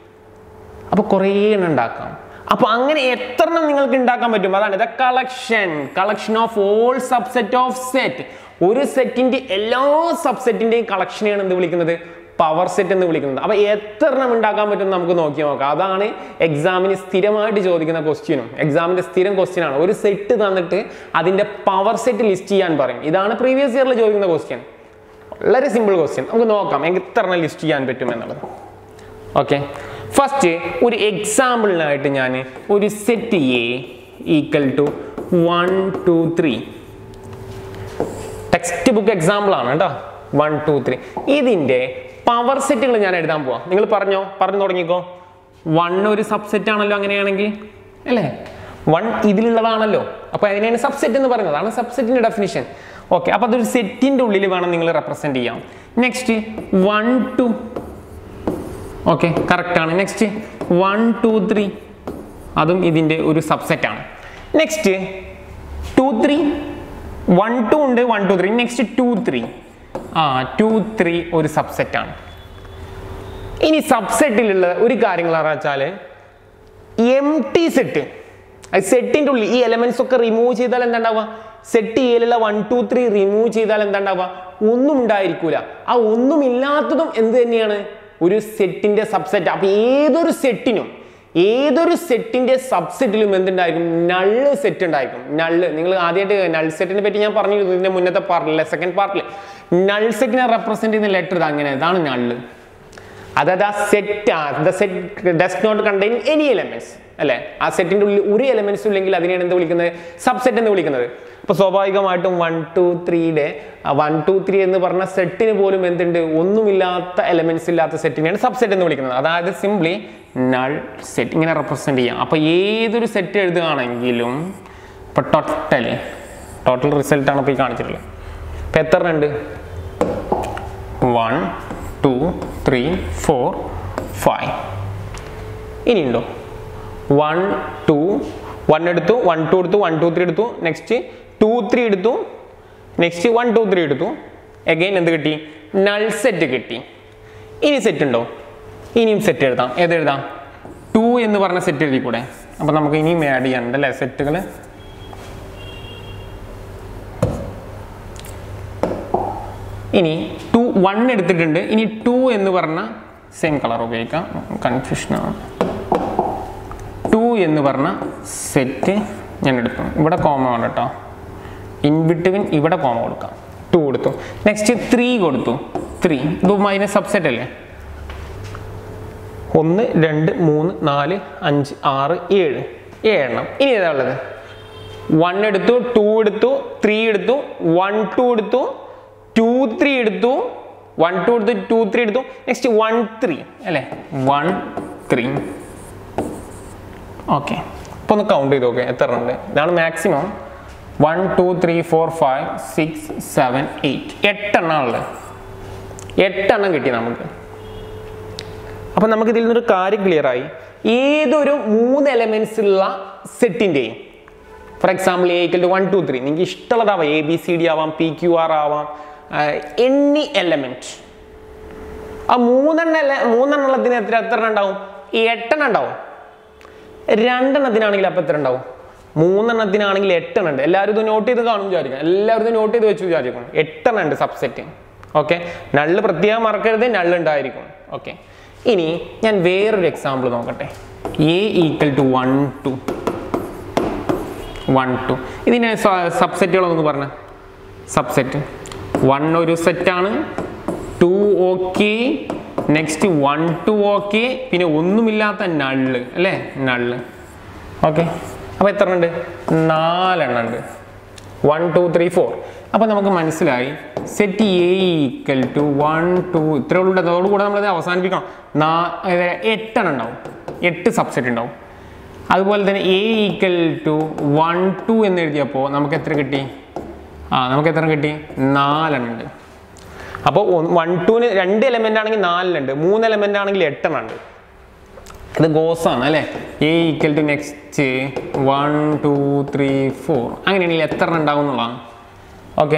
അപ്പൊ കുറേ എണ്ണം ഉണ്ടാക്കാം അപ്പൊ അങ്ങനെ എത്ര എണ്ണം നിങ്ങൾക്ക് ഉണ്ടാക്കാൻ പറ്റും അതാണ് the collection collection of all subset of set ഒരു സെറ്റിന്റെ എല്ലാ സബ്സെറ്റിന്റെയും കളക്ഷനെയാണ് എന്ത് വിളിക്കുന്നത് പവർ സെറ്റ് എന്ന് വിളിക്കുന്നത് അപ്പൊ എത്ര എണ്ണം ഉണ്ടാക്കാൻ പറ്റും എന്ന് നമുക്ക് നോക്കി നോക്കാം അതാണ് എക്സാമിന് സ്ഥിരമായിട്ട് ചോദിക്കുന്ന ക്വസ്റ്റ്യനും എക്സാമിന്റെ സ്ഥിരം ക്വസ്റ്റ്യൻ ആണ് ഒരു സെറ്റ് തന്നിട്ട് അതിന്റെ പവർ സെറ്റ് ലിസ്റ്റ് ചെയ്യാൻ പറയും ഇതാണ് പ്രീവിയസ് ഇയറിൽ ചോദിക്കുന്ന ക്വസ്റ്റ്യൻ വളരെ സിമ്പിൾ ക്വസ്റ്റ്യൻ നമുക്ക് നോക്കാം എത്ര എണ്ണം ലിസ്റ്റ് ചെയ്യാൻ പറ്റും എന്നുള്ളത് ഓക്കെ ഫസ്റ്റ് ഒരു എക്സാമ്പിളിനായിട്ട് ഞാൻ ഒരു set A equal to one two three textbook example ആണ് കേട്ടോ വൺ ടു ത്രീ ഇതിൻ്റെ പവർ സെറ്റുകൾ ഞാൻ എഴുതാൻ പോവാം നിങ്ങൾ പറഞ്ഞോ പറഞ്ഞു തുടങ്ങിക്കോ വൺ ഒരു സബ്സെറ്റ് ആണല്ലോ അങ്ങനെയാണെങ്കിൽ അല്ലേ വൺ ഇതിലുള്ളതാണല്ലോ അപ്പൊ അതിനെയാണ് സബ്സെറ്റ് എന്ന് പറയുന്നത് അതാണ് സബ്സെറ്റിന്റെ ഡെഫിനിഷൻ ഓക്കെ അപ്പൊ അതൊരു സെറ്റിന്റെ ഉള്ളിൽ വേണം നിങ്ങൾ റെപ്രസെന്റ് ചെയ്യാം next one two okay correct ആണ് നെക്സ്റ്റ് വൺ ടു ത്രീ അതും ഇതിൻ്റെ ഒരു സബ്സെറ്റ് ആണ് next two three one two ഉണ്ട് one two three next two three ആ ടു ത്രീ ഒരു സബ്സെറ്റ് ആണ് ഇനി സബ്സെറ്റിലുള്ള ഒരു കാര്യങ്ങൾ വെച്ചാൽ എം ടി സെറ്റ് സെറ്റിന്റെ ഉള്ളിൽ ഈ എലമെന്റ്സ് ഒക്കെ റിമൂവ് ചെയ്താൽ എന്താ ഉണ്ടാവുക സെറ്റ് ചെയ്യലുള്ള വൺ ടു ത്രീ റിമൂവ് ചെയ്താൽ എന്താ ഉണ്ടാവുക ഒന്നും ഉണ്ടായിരിക്കൂല ആ ഒന്നും ഇല്ലാത്തതും എന്ത് തന്നെയാണ് ഒരു സെറ്റിന്റെ സബ്സെറ്റ് അപ്പൊ ഏതൊരു സെറ്റിനും ഏതൊരു സെറ്റിന്റെ സബ്സെറ്റിലും എന്തുണ്ടായിരിക്കും നള്ള് സെറ്റ് ഉണ്ടായിരിക്കും നള്ള് നിങ്ങൾ ആദ്യമായിട്ട് നൾ സെറ്റിനെ പറ്റി ഞാൻ പറഞ്ഞു ഇതിന്റെ മുന്നത്തെ പാർട്ടിലെ സെക്കൻഡ് പാർട്ടിൽ നൾ സെറ്റിനെ റെപ്രസെന്റ് ചെയ്യുന്ന ലെറ്റർ ഇത് അങ്ങനെ ഇതാണ് നള്ള് അതായത് ആ set the set does not contain any elements അല്ലെ ആ സെറ്റിന്റെ ഉള്ളിൽ ഒരു എലമെന്റ്സ് ഇല്ലെങ്കിൽ അതിനെയാണ് എന്ത് വിളിക്കുന്നത് സബ്സെറ്റ് എന്ന് വിളിക്കുന്നത് അപ്പൊ സ്വാഭാവികമായിട്ടും വൺ ടു ത്രീയുടെ വൺ ടു ത്രീ എന്ന് പറഞ്ഞ സെറ്റിന് പോലും എന്തുണ്ട് ഒന്നുമില്ലാത്ത എലമെന്റ്സ് ഇല്ലാത്ത സെറ്റിനെയാണ് സബ്സെറ്റ് എന്ന് വിളിക്കുന്നത് അതായത് സിംപ്ലി നൾ സെറ്റ് ഇങ്ങനെ റെപ്രസെന്റ് ചെയ്യാം അപ്പൊ ഏതൊരു സെറ്റ് എഴുതുകയാണെങ്കിലും ഇപ്പൊ ടോട്ടൽ ടോട്ടൽ റിസൾട്ട് ആണ് ഇപ്പൊ ഈ കാണിച്ചിട്ടുള്ളത് ഇപ്പൊ എത്ര ഉണ്ട് one two three four five ഇനിയുണ്ടോ വൺ ടു വൺ എടുത്തു വൺ ടു എടുത്തു വൺ ടു ത്രീ എടുത്തു നെക്സ്റ്റ് ടു ത്രീ എടുത്തു നെക്സ്റ്റ് വൺ ടു ത്രീ എടുത്തു എഗെയിൻ എന്ത് കിട്ടി നൾ സെറ്റ് കിട്ടി ഇനി സെറ്റ് ഉണ്ടോ ഇനിയും സെറ്റ് എഴുതാം ഏത് എഴുതാം ടു എന്ന് പറഞ്ഞ സെറ്റ് എഴുതി കൂടെ അപ്പം നമുക്ക് ഇനിയും ആഡ് ചെയ്യാനുണ്ട് അല്ലേ സെറ്റുകൾ ഇനി ടു വൺ എടുത്തിട്ടുണ്ട് ഇനി ടു എന്ന് പറഞ്ഞ സെയിം കളർ ഉപയോഗിക്കാം കൺഫ്യൂഷനാണ് ടു എന്ന് പറഞ്ഞ സെറ്റ് ഞാൻ എടുത്തു ഇവിടെ കോമ വേണം കേട്ടോ ഇൻ ബിറ്റ്വീൻ ഇവിടെ കോമ കൊടുക്കാം ടു കൊടുത്തു നെക്സ്റ്റ് ത്രീ കൊടുത്തു ത്രീ ഇത് മൈനസ് സബ്സെറ്റ് അല്ലേ ഒന്ന് രണ്ട് മൂന്ന് നാല് അഞ്ച് ആറ് ഏഴ് ഏഴെണ്ണം ഇനി ഏതാ ഉള്ളത് വൺ എടുത്തു ടു എടുത്തു ത്രീ എടുത്തു വൺ ടു എടുത്തു ടു ത്രീ എടുത്തു വൺ ടു എടുത്തു ടു ത്രീ എടുത്തു നെക്സ്റ്റ് വൺ ത്രീ അല്ലേ വൺ ത്രീ ഓക്കെ അപ്പോൾ ഒന്ന് കൗണ്ട് ചെയ്ത് നോക്കെ എത്ര ഉണ്ട് ഇതാണ് maximum one two three four five six seven eight എട്ടെണ്ണം ഉള്ളത് എട്ടെണ്ണം കിട്ടി നമുക്ക് അപ്പം നമുക്ക് ഇതിൽ നിന്നൊരു കാര്യം ക്ലിയർ ആയി ഏതൊരു മൂന്ന് എലമെന്റ്സ് ഉള്ള സെറ്റിൻ്റെയും for example A to one two three നിങ്ങൾക്ക് ഇഷ്ടമുള്ളതാവാം എ ബി സി ഡി ആവാം പി ക്യു ആർ ആവാം എനി എലമെന്റ് ആ മൂന്നെണ്ണ മൂന്നെണ്ണത്തിന് എത്ര എത്ര എണ്ണം ഉണ്ടാവും എട്ടെണ്ണം ഉണ്ടാവും രണ്ടെണ്ണത്തിനാണെങ്കിൽ അപ്പം എത്ര ഉണ്ടാവും മൂന്നെണ്ണത്തിനാണെങ്കിൽ എട്ടെണ്ണം ഉണ്ട് എല്ലാവരും ഇത് നോട്ട് ചെയ്ത് കാണും വിചാരിക്കും എല്ലാവരും ഇത് നോട്ട് ചെയ്ത് വെച്ച് വിചാരിക്കും എട്ടെണ്ണം ഉണ്ട് സബ്സെറ്റ് ഓക്കെ നള്ള് പ്രത്യേകം മറക്കരുത് നള്ള് ഉണ്ടായിരിക്കും ഓക്കെ ഇനി ഞാൻ വേറൊരു എക്സാമ്പിൾ നോക്കട്ടെ A equal to one two one two ഇതിന് സബ്സെറ്റുകളൊന്ന് പറഞ്ഞ സബ്സെറ്റ് വൺ ഒരു സെറ്റാണ് two okay next one two okay പിന്നെ ഒന്നുമില്ലാത്ത നള്ള് അല്ലേ നള്ള് ഓക്കെ അപ്പോൾ എത്ര ഉണ്ട് നാലെണ്ണം ഉണ്ട് വൺ ടു ത്രീ ഫോർ അപ്പോൾ നമുക്ക് മനസ്സിലായി set A equal to one two ഇത്ര ഉള്ളത് അതോടുകൂടെ നമ്മളത് അവസാനിപ്പിക്കണം നാ അതായത് എട്ടെണ്ണം ഉണ്ടാവും എട്ട് സബ്സെറ്റ് ഉണ്ടാവും അതുപോലെ തന്നെ A equal to one two എന്ന് എഴുതിയപ്പോൾ നമുക്ക് എത്ര കിട്ടി ആ നമുക്ക് എത്ര കിട്ടി നാലെണ്ണം ഉണ്ട് അപ്പോൾ വൺ ടുവിന് രണ്ട് എലമെൻ്റ് ആണെങ്കിൽ നാലിനുണ്ട് മൂന്ന് എലമെൻ്റ് ആണെങ്കിൽ എട്ടെണ്ണം ഉണ്ട് ഇത് ഗോസാണ് അല്ലേ A equal to next one two three four അങ്ങനെയാണെങ്കിൽ എത്ര എണ്ണം ഉണ്ടാവും എന്നുള്ളതാണ് ഓക്കെ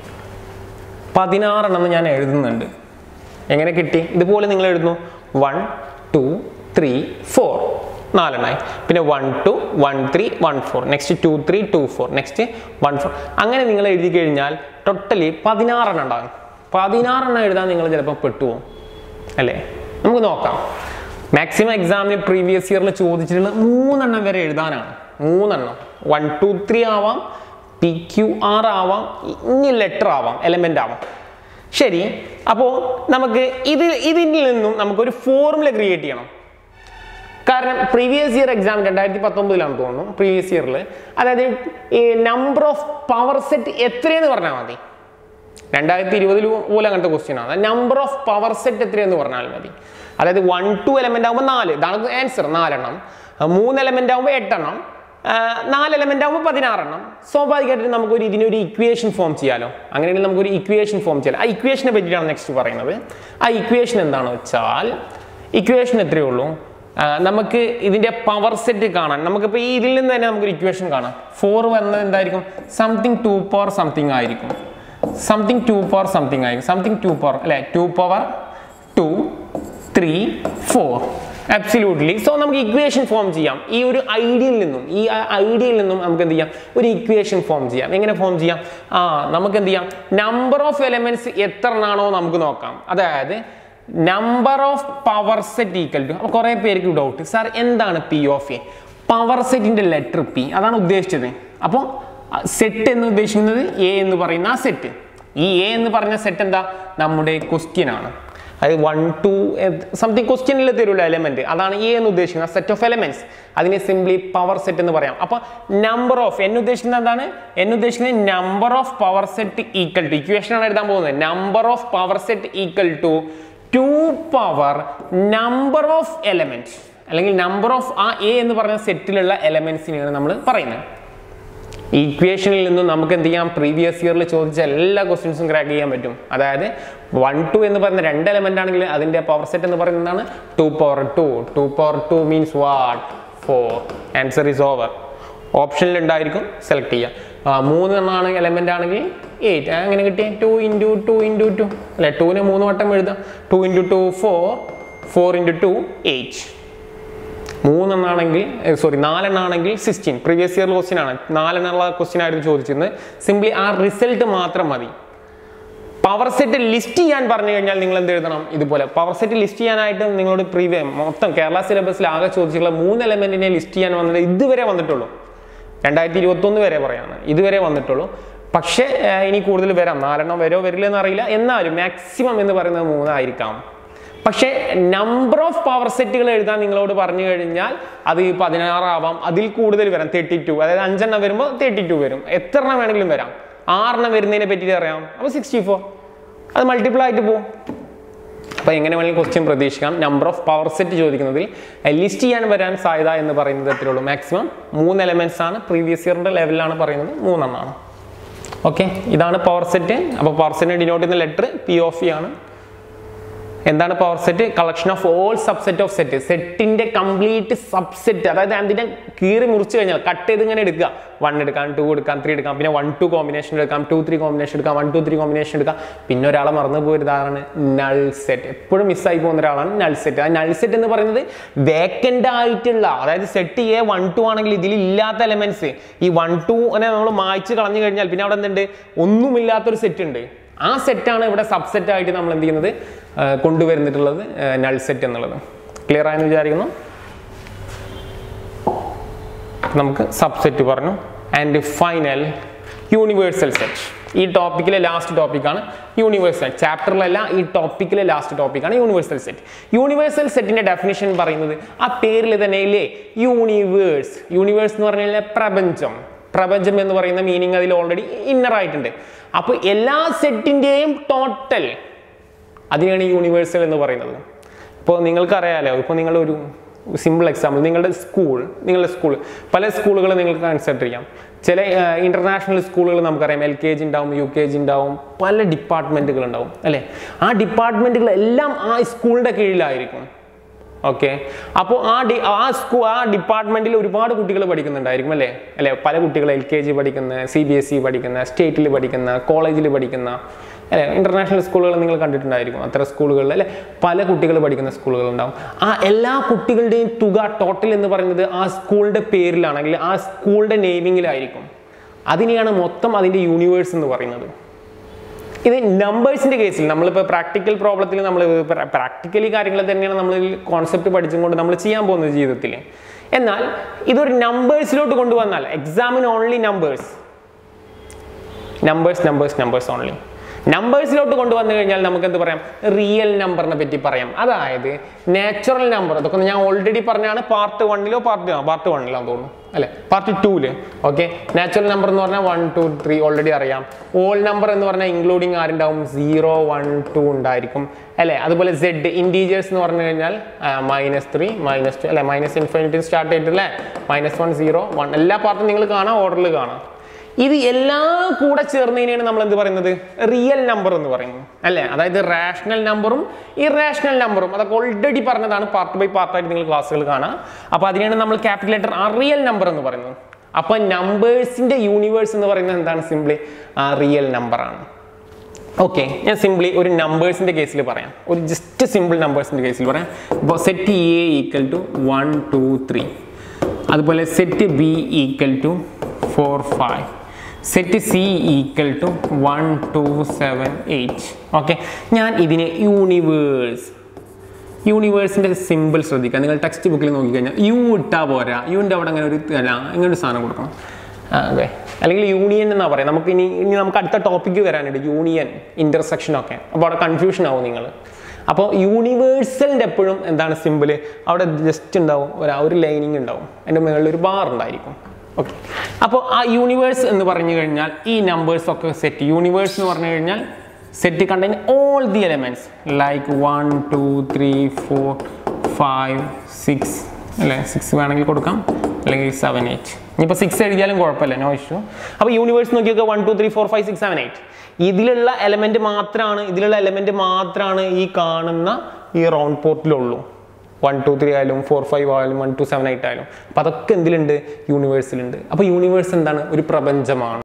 പതിനാറെണ്ണം ഞാൻ എഴുതുന്നുണ്ട് എങ്ങനെ കിട്ടി ഇതുപോലെ നിങ്ങൾ എഴുതുന്നു വൺ ടു ത്രീ ഫോർ നാലെണ്ണായി പിന്നെ one two one three one four next two three two four next one four അങ്ങനെ നിങ്ങൾ എഴുതി കഴിഞ്ഞാൽ ടോട്ടലി പതിനാറെണ്ണം ഉണ്ടാകും പതിനാറെണ്ണം എഴുതാൻ നിങ്ങൾ ചിലപ്പോൾ പെട്ടുപോകും അല്ലേ നമുക്ക് നോക്കാം മാക്സിമം എക്സാമിന് പ്രീവിയസ് ഇയറിൽ ചോദിച്ചിട്ടുള്ള മൂന്നെണ്ണം വരെ എഴുതാനാണ് മൂന്നെണ്ണം വൺ ടു ത്രീ ആവാം പി ക്യു ആർ ആവാം ഇനി ലെറ്റർ ആവാം എലമെൻ്റ് ആവാം ശരി അപ്പോൾ നമുക്ക് ഇത് ഇതിൽ നിന്നും നമുക്കൊരു ഫോർമുല ക്രിയേറ്റ് ചെയ്യണം കാരണം പ്രീവിയസ് ഇയർ എക്സാം രണ്ടായിരത്തി പത്തൊമ്പതിലാണെന്ന് തോന്നുന്നു പ്രീവിയസ് ഇയറിൽ അതായത് ഈ നമ്പർ ഓഫ് പവർ സെറ്റ് എത്രയെന്ന് പറഞ്ഞാൽ മതി രണ്ടായിരത്തി ഇരുപതിൽ പോലെ അങ്ങനത്തെ ക്വസ്റ്റ്യൻ ആണ് നമ്പർ ഓഫ് പവർ സെറ്റ് എത്രയെന്ന് പറഞ്ഞാൽ മതി അതായത് വൺ ടു എലമെന്റ് ആകുമ്പോൾ നാല് ഇതാണ് ആൻസർ നാലെണ്ണം ആ, മൂന്ന് എലമെന്റ് ആകുമ്പോൾ എട്ടെണ്ണം ആ, നാല് എലമെന്റ് ആകുമ്പോൾ പതിനാറെണ്ണം സ്വാഭാവികമായിട്ടും നമുക്കൊരു ഇതിനൊരു ഇക്വേഷൻ ഫോം ചെയ്യാലോ അങ്ങനെയാണെങ്കിൽ നമുക്കൊരു ഇക്വേഷൻ ഫോം ചെയ്യാം ആ ഇക്വേഷനെ പറ്റിയിട്ടാണ് നെക്സ്റ്റ് പറയുന്നത് ആ ഇക്വേഷൻ എന്താണെന്ന് വെച്ചാൽ ഇക്വേഷൻ എത്രയേ ഉള്ളൂ ആ, നമുക്ക് ഇതിന്റെ പവർ സെറ്റ് കാണാൻ നമുക്കിപ്പോൾ ഈ ഇതിൽ നിന്ന് തന്നെ നമുക്കൊരു ഇക്വേഷൻ കാണാം ഫോർ വന്നത് എന്തായിരിക്കും സംതിങ് ടു പവർ സംതിങ് ആയിരിക്കും സംതിങ് ടു പവർ സംതിങ് ആയിരിക്കും സംതിങ് ടു പവർ അല്ലെ two power two three four absolutely so നമുക്ക് ഇക്വേഷൻ ഫോം ചെയ്യാം ഈ ഒരു ഐഡിയയിൽ നിന്നും ഈ ഐഡിയയിൽ നിന്നും നമുക്ക് എന്ത് ചെയ്യാം ഒരു ഇക്വേഷൻ ഫോം ചെയ്യാം എങ്ങനെ ഫോം ചെയ്യാം ആ നമുക്ക് എന്ത് ചെയ്യാം നമ്പർ ഓഫ് എലമെന്റ്സ് എത്ര എണ്ണാണോ നമുക്ക് നോക്കാം അതായത് number of power set equal to അപ്പോൾ കുറേ പേർക്ക് ഡൗട്ട് സാർ എന്താണ് പി ഓഫ് എ പവർ സെറ്റിന്റെ ലെറ്റർ പി അതാണ് ഉദ്ദേശിച്ചത് അപ്പോൾ സെറ്റ് എന്ന് ഉദ്ദേശിക്കുന്നത് എ എന്ന് പറയുന്ന ആ സെറ്റ് ഈ എ എന്ന് പറഞ്ഞ സെറ്റ് എന്താ നമ്മുടെ ക്വസ്റ്റ്യൻ ആണ് അത് വൺ ടു സംതിങ് ക്വസ്റ്റ്യനിൽ തരുമല്ലോ എലമെന്റ് അതാണ് എ എന്ന് ഉദ്ദേശിക്കുന്നത് സെറ്റ് ഓഫ് എലമെന്റ്സ് അതിനെ സിംപ്ലി പവർ സെറ്റ് എന്ന് പറയാം അപ്പൊ നമ്പർ ഓഫ് എന്ന് ഉദ്ദേശിക്കുന്നത് എന്താണ് എന്ന് ഉദ്ദേശിക്കുന്നത് number of power set equal to equation ആണ് എഴുതാൻ പോകുന്നത് number of power set equal to two power number of element അല്ലെങ്കിൽ നമ്പർ ഓഫ് ആ എ എന്ന് പറഞ്ഞ സെറ്റിലുള്ള എലമെന്റ്സിനെയാണ് നമ്മൾ പറയുന്നത് ഈ ഇക്വേഷനിൽ നിന്നും നമുക്ക് എന്ത് ചെയ്യാം പ്രീവിയസ് ഇയറിൽ ചോദിച്ച എല്ലാ ക്വസ്റ്റ്യൻസും ക്രാക്ക് ചെയ്യാൻ പറ്റും അതായത് വൺ ടു എന്ന് പറയുന്ന രണ്ട് എലമെന്റ് ആണെങ്കിൽ അതിന്റെ പവർ സെറ്റ് എന്ന് പറയുന്നത് എന്താണ് two power two two power two means what four answer is over ഓപ്ഷനിൽ ഉണ്ടായിരിക്കും സെലക്ട് ചെയ്യുക മൂന്നെണ്ണമാണ് എലമെൻ്റ് ആണെങ്കിൽ എയ്റ്റ് അങ്ങനെ കിട്ടിയ two into two into two അല്ലെ ടൂവിനെ മൂന്ന് വട്ടം എഴുതാം two into two four four into two eight മൂന്നെണ്ണാണെങ്കിൽ സോറി നാലെണ്ണാണെങ്കിൽ സിക്സ്റ്റീൻ പ്രീവിയസ് ഇയർ ക്വസ്റ്റ്യൻ ആണ് നാലെണ്ണമുള്ള ക്വസ്റ്റ്യൻ ആയിരുന്നു ചോദിച്ചിരുന്നത് സിംപ്ലി ആ റിസൾട്ട് മാത്രം മതി പവർ സെറ്റ് ലിസ്റ്റ് ചെയ്യാൻ പറഞ്ഞു കഴിഞ്ഞാൽ നിങ്ങൾ എന്ത് എഴുതണം ഇതുപോലെ പവർ സെറ്റ് ലിസ്റ്റ് ചെയ്യാനായിട്ട് നിങ്ങളോട് പ്രീവിയ മൊത്തം കേരള സിലബസിൽ ആകെ ചോദിച്ചിട്ടുള്ള മൂന്ന് എലമെന്റിനെ ലിസ്റ്റ് ചെയ്യാൻ വന്നത് ഇതുവരെ വന്നിട്ടുള്ളൂ രണ്ടായിരത്തി ഇരുപത്തൊന്ന് വരെ പറയാണ് ഇതുവരെ വന്നിട്ടുള്ളൂ പക്ഷേ ആ, ഇനി കൂടുതൽ വരാം നാലെണ്ണം വരോ വരില്ല എന്നറിയില്ല എന്നാലും മാക്സിമം എന്ന് പറയുന്നത് മൂന്നായിരിക്കാം പക്ഷേ നമ്പർ ഓഫ് പവർ സെറ്റുകൾ എഴുതാൻ നിങ്ങളോട് പറഞ്ഞു കഴിഞ്ഞാൽ അത് പതിനാറാവാം അതിൽ കൂടുതൽ വരാം തേർട്ടി ടു അതായത് അഞ്ചെണ്ണം വരുമ്പോൾ തേർട്ടി ടു വരും എത്ര എണ്ണം വേണമെങ്കിലും വരാം ആറെണ്ണം വരുന്നതിനെ പറ്റിയിട്ട് അറിയാം അപ്പോൾ സിക്സ്റ്റി ഫോർ അത് മൾട്ടിപ്പിൾ ആയിട്ട് പോകും അപ്പോൾ എങ്ങനെ വേണമെങ്കിലും ക്വസ്റ്റ്യൻ പ്രതീക്ഷിക്കാം നമ്പർ ഓഫ് പവർ സെറ്റ് ചോദിക്കുന്നതിൽ ലിസ്റ്റ് ചെയ്യാൻ വരാൻ സാധ്യത എന്ന് പറയുന്നത് എത്രയേ ഉള്ളൂ മാക്സിമം മൂന്ന് എലമെന്റ്സ് ആണ് പ്രീവിയസ് ഇയറിന്റെ ലെവലിലാണ് പറയുന്നത് മൂന്നെണ്ണമാണ് ഓക്കെ ഇതാണ് പവർ സെറ്റ് അപ്പോൾ പവർ സെറ്റിനെ ഡിനോട്ട് ചെയ്യുന്ന ലെറ്റർ പി ഓഫ് ഇ ആണ് എന്താണ് power set collection of all subset of set സെറ്റിന്റെ കംപ്ലീറ്റ് സബ്സെറ്റ് അതായത് അതിനെ കീറി മുറിച്ച് കഴിഞ്ഞാൽ കട്ട് ചെയ്ത് ഇങ്ങനെ എടുക്കുക വൺ എടുക്കാം ടു എടുക്കാം ത്രീ എടുക്കാം പിന്നെ വൺ ടു കോമ്പിനേഷൻ എടുക്കാം ടു ത്രീ കോമ്പിനേഷൻ എടുക്കാം വൺ ടു ത്രീ കോമ്പിനേഷൻ എടുക്കാം പിന്നെ ഒരാളെ മറന്നു പോയതാണ് നൾ സെറ്റ് എപ്പോഴും മിസ്സായി പോകുന്ന ഒരാളാണ് നൾ സെറ്റ് ആ നൾ സെറ്റ് എന്ന് പറയുന്നത് വേക്കൻ്റ് ആയിട്ടുള്ള അതായത് സെറ്റ് എ വൺ ടു ആണെങ്കിൽ ഇതിൽ ഇല്ലാത്ത എലമെന്റ്സ് ഈ വൺ ടു നമ്മൾ മായ്ച്ച് കളഞ്ഞു കഴിഞ്ഞാൽ പിന്നെ അവിടെ എന്തുണ്ട് ഒന്നുമില്ലാത്തൊരു സെറ്റ് ഉണ്ട് ആ സെറ്റാണ് ഇവിടെ സബ്സെറ്റ് ആയിട്ട് നമ്മൾ എന്ത് ചെയ്യുന്നത് ആ, കൊണ്ടുവരുന്നിട്ടുള്ളത് നൾ സെറ്റ് എന്നുള്ളത് ക്ലിയർ ആയെന്ന് വിചാരിക്കുന്നു നമുക്ക് സബ്സെറ്റ് പറഞ്ഞു ആൻഡ് ഫൈനൽ യൂണിവേഴ്സൽ സെറ്റ് ഈ ടോപ്പിക്കിലെ ലാസ്റ്റ് ടോപ്പിക്കാണ് യൂണിവേഴ്സൽ ചാപ്റ്ററിലല്ല ഈ ടോപ്പിക്കിലെ ലാസ്റ്റ് ടോപ്പിക്കാണ് യൂണിവേഴ്സൽ സെറ്റ് യൂണിവേഴ്സൽ സെറ്റിന്റെ ഡെഫിനിഷൻ പറയുന്നത് ആ പേരിൽ തന്നെ ഇല്ലേ യൂണിവേഴ്സ് യൂണിവേഴ്സ് എന്ന് പറഞ്ഞു കഴിഞ്ഞാൽ പ്രപഞ്ചം പ്രപഞ്ചം എന്ന് പറയുന്ന മീനിങ് അതിൽ ഓൾറെഡി ഇന്നർ ആയിട്ടുണ്ട് അപ്പോൾ എല്ലാ സെറ്റിൻ്റെയും ടോട്ടൽ അതിനെയാണ് യൂണിവേഴ്സൽ എന്ന് പറയുന്നത് ഇപ്പോൾ നിങ്ങൾക്കറിയാലോ ഇപ്പോൾ നിങ്ങളൊരു സിമ്പിൾ എക്സാമ്പിൾ നിങ്ങളുടെ സ്കൂൾ നിങ്ങളുടെ സ്കൂൾ പല സ്കൂളുകൾ നിങ്ങൾക്ക് കൺസിഡർ ചെയ്യാം ചില ഇൻ്റർനാഷണൽ സ്കൂളുകൾ നമുക്കറിയാം എൽ കെ ജി ഉണ്ടാവും യു കെ ജി ഉണ്ടാവും പല ഡിപ്പാർട്ട്മെൻറ്റുകൾ ഉണ്ടാവും അല്ലേ ആ ഡിപ്പാർട്ട്മെൻറ്റുകൾ എല്ലാം ആ സ്കൂളിൻ്റെ കീഴിലായിരിക്കും ഓക്കെ അപ്പോൾ ആ ഡി ആ സ്കൂ ആ ഡിപ്പാർട്ട്മെന്റിൽ ഒരുപാട് കുട്ടികൾ പഠിക്കുന്നുണ്ടായിരിക്കും അല്ലേ അല്ലേ പല കുട്ടികൾ എൽ കെ ജി പഠിക്കുന്ന സി ബി എസ് ഇ പഠിക്കുന്ന സ്റ്റേറ്റിൽ പഠിക്കുന്ന കോളേജിൽ പഠിക്കുന്ന അല്ലേ ഇന്റർനാഷണൽ സ്കൂളുകൾ നിങ്ങൾ കണ്ടിട്ടുണ്ടായിരിക്കും അത്ര സ്കൂളുകളിൽ അല്ലെ പല കുട്ടികൾ പഠിക്കുന്ന സ്കൂളുകൾ ഉണ്ടാവും ആ എല്ലാ കുട്ടികളുടെയും തുക ടോട്ടൽ എന്ന് പറയുന്നത് ആ സ്കൂളിന്റെ പേരിലാണെങ്കിൽ ആ സ്കൂളിന്റെ നെയിമിങ്ങിലായിരിക്കും അതിനെയാണ് മൊത്തം അതിന്റെ യൂണിവേഴ്സ് എന്ന് പറയുന്നത് ഇത് നമ്പേഴ്സിന്റെ കേസിൽ നമ്മളിപ്പോൾ പ്രാക്ടിക്കൽ പ്രോബ്ലത്തിൽ നമ്മൾ പ്രാക്ടിക്കലി കാര്യങ്ങൾ തന്നെയാണ് നമ്മൾ കോൺസെപ്റ്റ് പഠിച്ചുകൊണ്ട് നമ്മൾ ചെയ്യാൻ പോകുന്നത് ജീവിതത്തിൽ എന്നാൽ ഇതൊരു നമ്പേഴ്സിലോട്ട് കൊണ്ടുവന്നാൽ എക്സാമിന് only numbers numbers numbers numbers only നമ്പേഴ്സിലോട്ട് കൊണ്ടുവന്നു കഴിഞ്ഞാൽ നമുക്ക് എന്ത് പറയാം റിയൽ നമ്പറിനെ പറ്റി പറയാം അതായത് നാച്ചുറൽ നമ്പർ അതൊക്കെ ഞാൻ ഓൾറെഡി പറഞ്ഞാണ് പാർട്ട് വണ്ണിലോ പാർട്ട് പാർട്ട് വണ്ണിലോ തോന്നുന്നു അല്ലെ പാർട്ട് ടൂല് ഓക്കെ നാച്ചുറൽ നമ്പർ എന്ന് പറഞ്ഞാൽ വൺ ടു ത്രീ ഓൾറെഡി അറിയാം ഓൾ നമ്പർ എന്ന് പറഞ്ഞാൽ ഇൻക്ലൂഡിങ് ആരുണ്ടാവും സീറോ വൺ ടു ഉണ്ടായിരിക്കും അല്ലെ അതുപോലെ സെഡ് ഇൻറ്റീജേഴ്സ് എന്ന് പറഞ്ഞു കഴിഞ്ഞാൽ മൈനസ് ത്രീ മൈനസ് ടു അല്ലെ മൈനസ് ഇൻഫിനിറ്റി സ്റ്റാർട്ട് ചെയ്തിട്ടില്ലേ മൈനസ് വൺ സീറോ വൺ എല്ലാ പാർട്ടും നിങ്ങൾ കാണാം ഓർഡറിൽ കാണാം ഇത് എല്ലാം കൂടെ ചേർന്നതിനെയാണ് നമ്മൾ എന്ത് പറയുന്നത് റിയൽ നമ്പർ എന്ന് പറയുന്നത് അല്ലേ അതായത് റാഷണൽ നമ്പറും ഇറാഷണൽ നമ്പറും അതൊക്കെ ഓൾറെഡി പറഞ്ഞതാണ് പാർട്ട് ബൈ പാർട്ടായിട്ട് നിങ്ങൾ ക്ലാസ്സുകൾ കാണാം അപ്പോൾ അതിനെയാണ് നമ്മൾ ക്യാപിറ്റൽ ലെറ്റർ ആ റിയൽ നമ്പർ എന്ന് പറയുന്നത് അപ്പോൾ നമ്പേഴ്സിന്റെ യൂണിവേഴ്സ് എന്ന് പറയുന്നത് എന്താണ് സിംപ്ലി ആ റിയൽ നമ്പറാണ് ഓക്കെ ഞാൻ സിംപ്ലി ഒരു നമ്പേഴ്സിന്റെ കേസിൽ പറയാം ഒരു ജസ്റ്റ് സിമ്പിൾ നമ്പേഴ്സിന്റെ കേസിൽ പറയാം ഇപ്പോൾ set A equal to one two three അതുപോലെ set B equal to four five set C equal to one two seven eight okay ഞാൻ ഇതിനെ യൂണിവേഴ്സ് യൂണിവേഴ്സിൻ്റെ സിമ്പിൾ ശ്രദ്ധിക്കുക നിങ്ങൾ ടെക്സ്റ്റ് ബുക്കിൽ നോക്കിക്കഴിഞ്ഞാൽ യു ഇട്ടാൽ പോരാ യുവിൻ്റെ അവിടെ അങ്ങനെ ഒരു അല്ല അങ്ങനെ ഒരു സാധനം കൊടുക്കണം അതെ അല്ലെങ്കിൽ യൂണിയൻ എന്നാ പറയാം നമുക്ക് ഇനി ഇനി നമുക്ക് അടുത്ത ടോപ്പിക്ക് വരാനുണ്ട് യൂണിയൻ ഇന്റർസെക്ഷൻ ഒക്കെ അപ്പോൾ അവിടെ കൺഫ്യൂഷൻ ആവും നിങ്ങൾ അപ്പോൾ യൂണിവേഴ്സലിൻ്റെ എപ്പോഴും എന്താണ് സിമ്പിൾ അവിടെ ജസ്റ്റ് ഉണ്ടാവും ഒരു ഒരു ലൈനിങ് ഉണ്ടാവും അതിൻ്റെ മുകളിൽ ഒരു ബാർ ഉണ്ടായിരിക്കും ഓക്കെ അപ്പോൾ ആ യൂണിവേഴ്സ് എന്ന് പറഞ്ഞു കഴിഞ്ഞാൽ ഈ നമ്പേഴ്സ് ഒക്കെ സെറ്റ് യൂണിവേഴ്സ് എന്ന് പറഞ്ഞു കഴിഞ്ഞാൽ set contain all the elements like one two three four five six അല്ലേ സിക്സ് വേണമെങ്കിൽ കൊടുക്കാം അല്ലെങ്കിൽ സെവൻ എയ്റ്റ് ഇനിയിപ്പോൾ സിക്സ് എഴുതിയാലും കുഴപ്പമില്ല നോ ഇഷ്യൂ അപ്പോൾ യൂണിവേഴ്സ് നോക്കിയൊക്കെ one two three four five six seven eight ഇതിലുള്ള എലമെന്റ് മാത്രമാണ് ഇതിലുള്ള എലമെന്റ് മാത്രമാണ് ഈ കാണുന്ന ഈ റൗണ്ട് പോർട്ടിലുള്ളൂ വൺ ടു ത്രീ ആയാലും ഫോർ ഫൈവ് ആയാലും വൺ ടു സെവൻ എയ്റ്റ് ആയാലും അപ്പം അതൊക്കെ എന്തിലുണ്ട് യൂണിവേഴ്സിലുണ്ട് അപ്പോൾ യൂണിവേഴ്സ് എന്താണ് ഒരു പ്രപഞ്ചമാണ്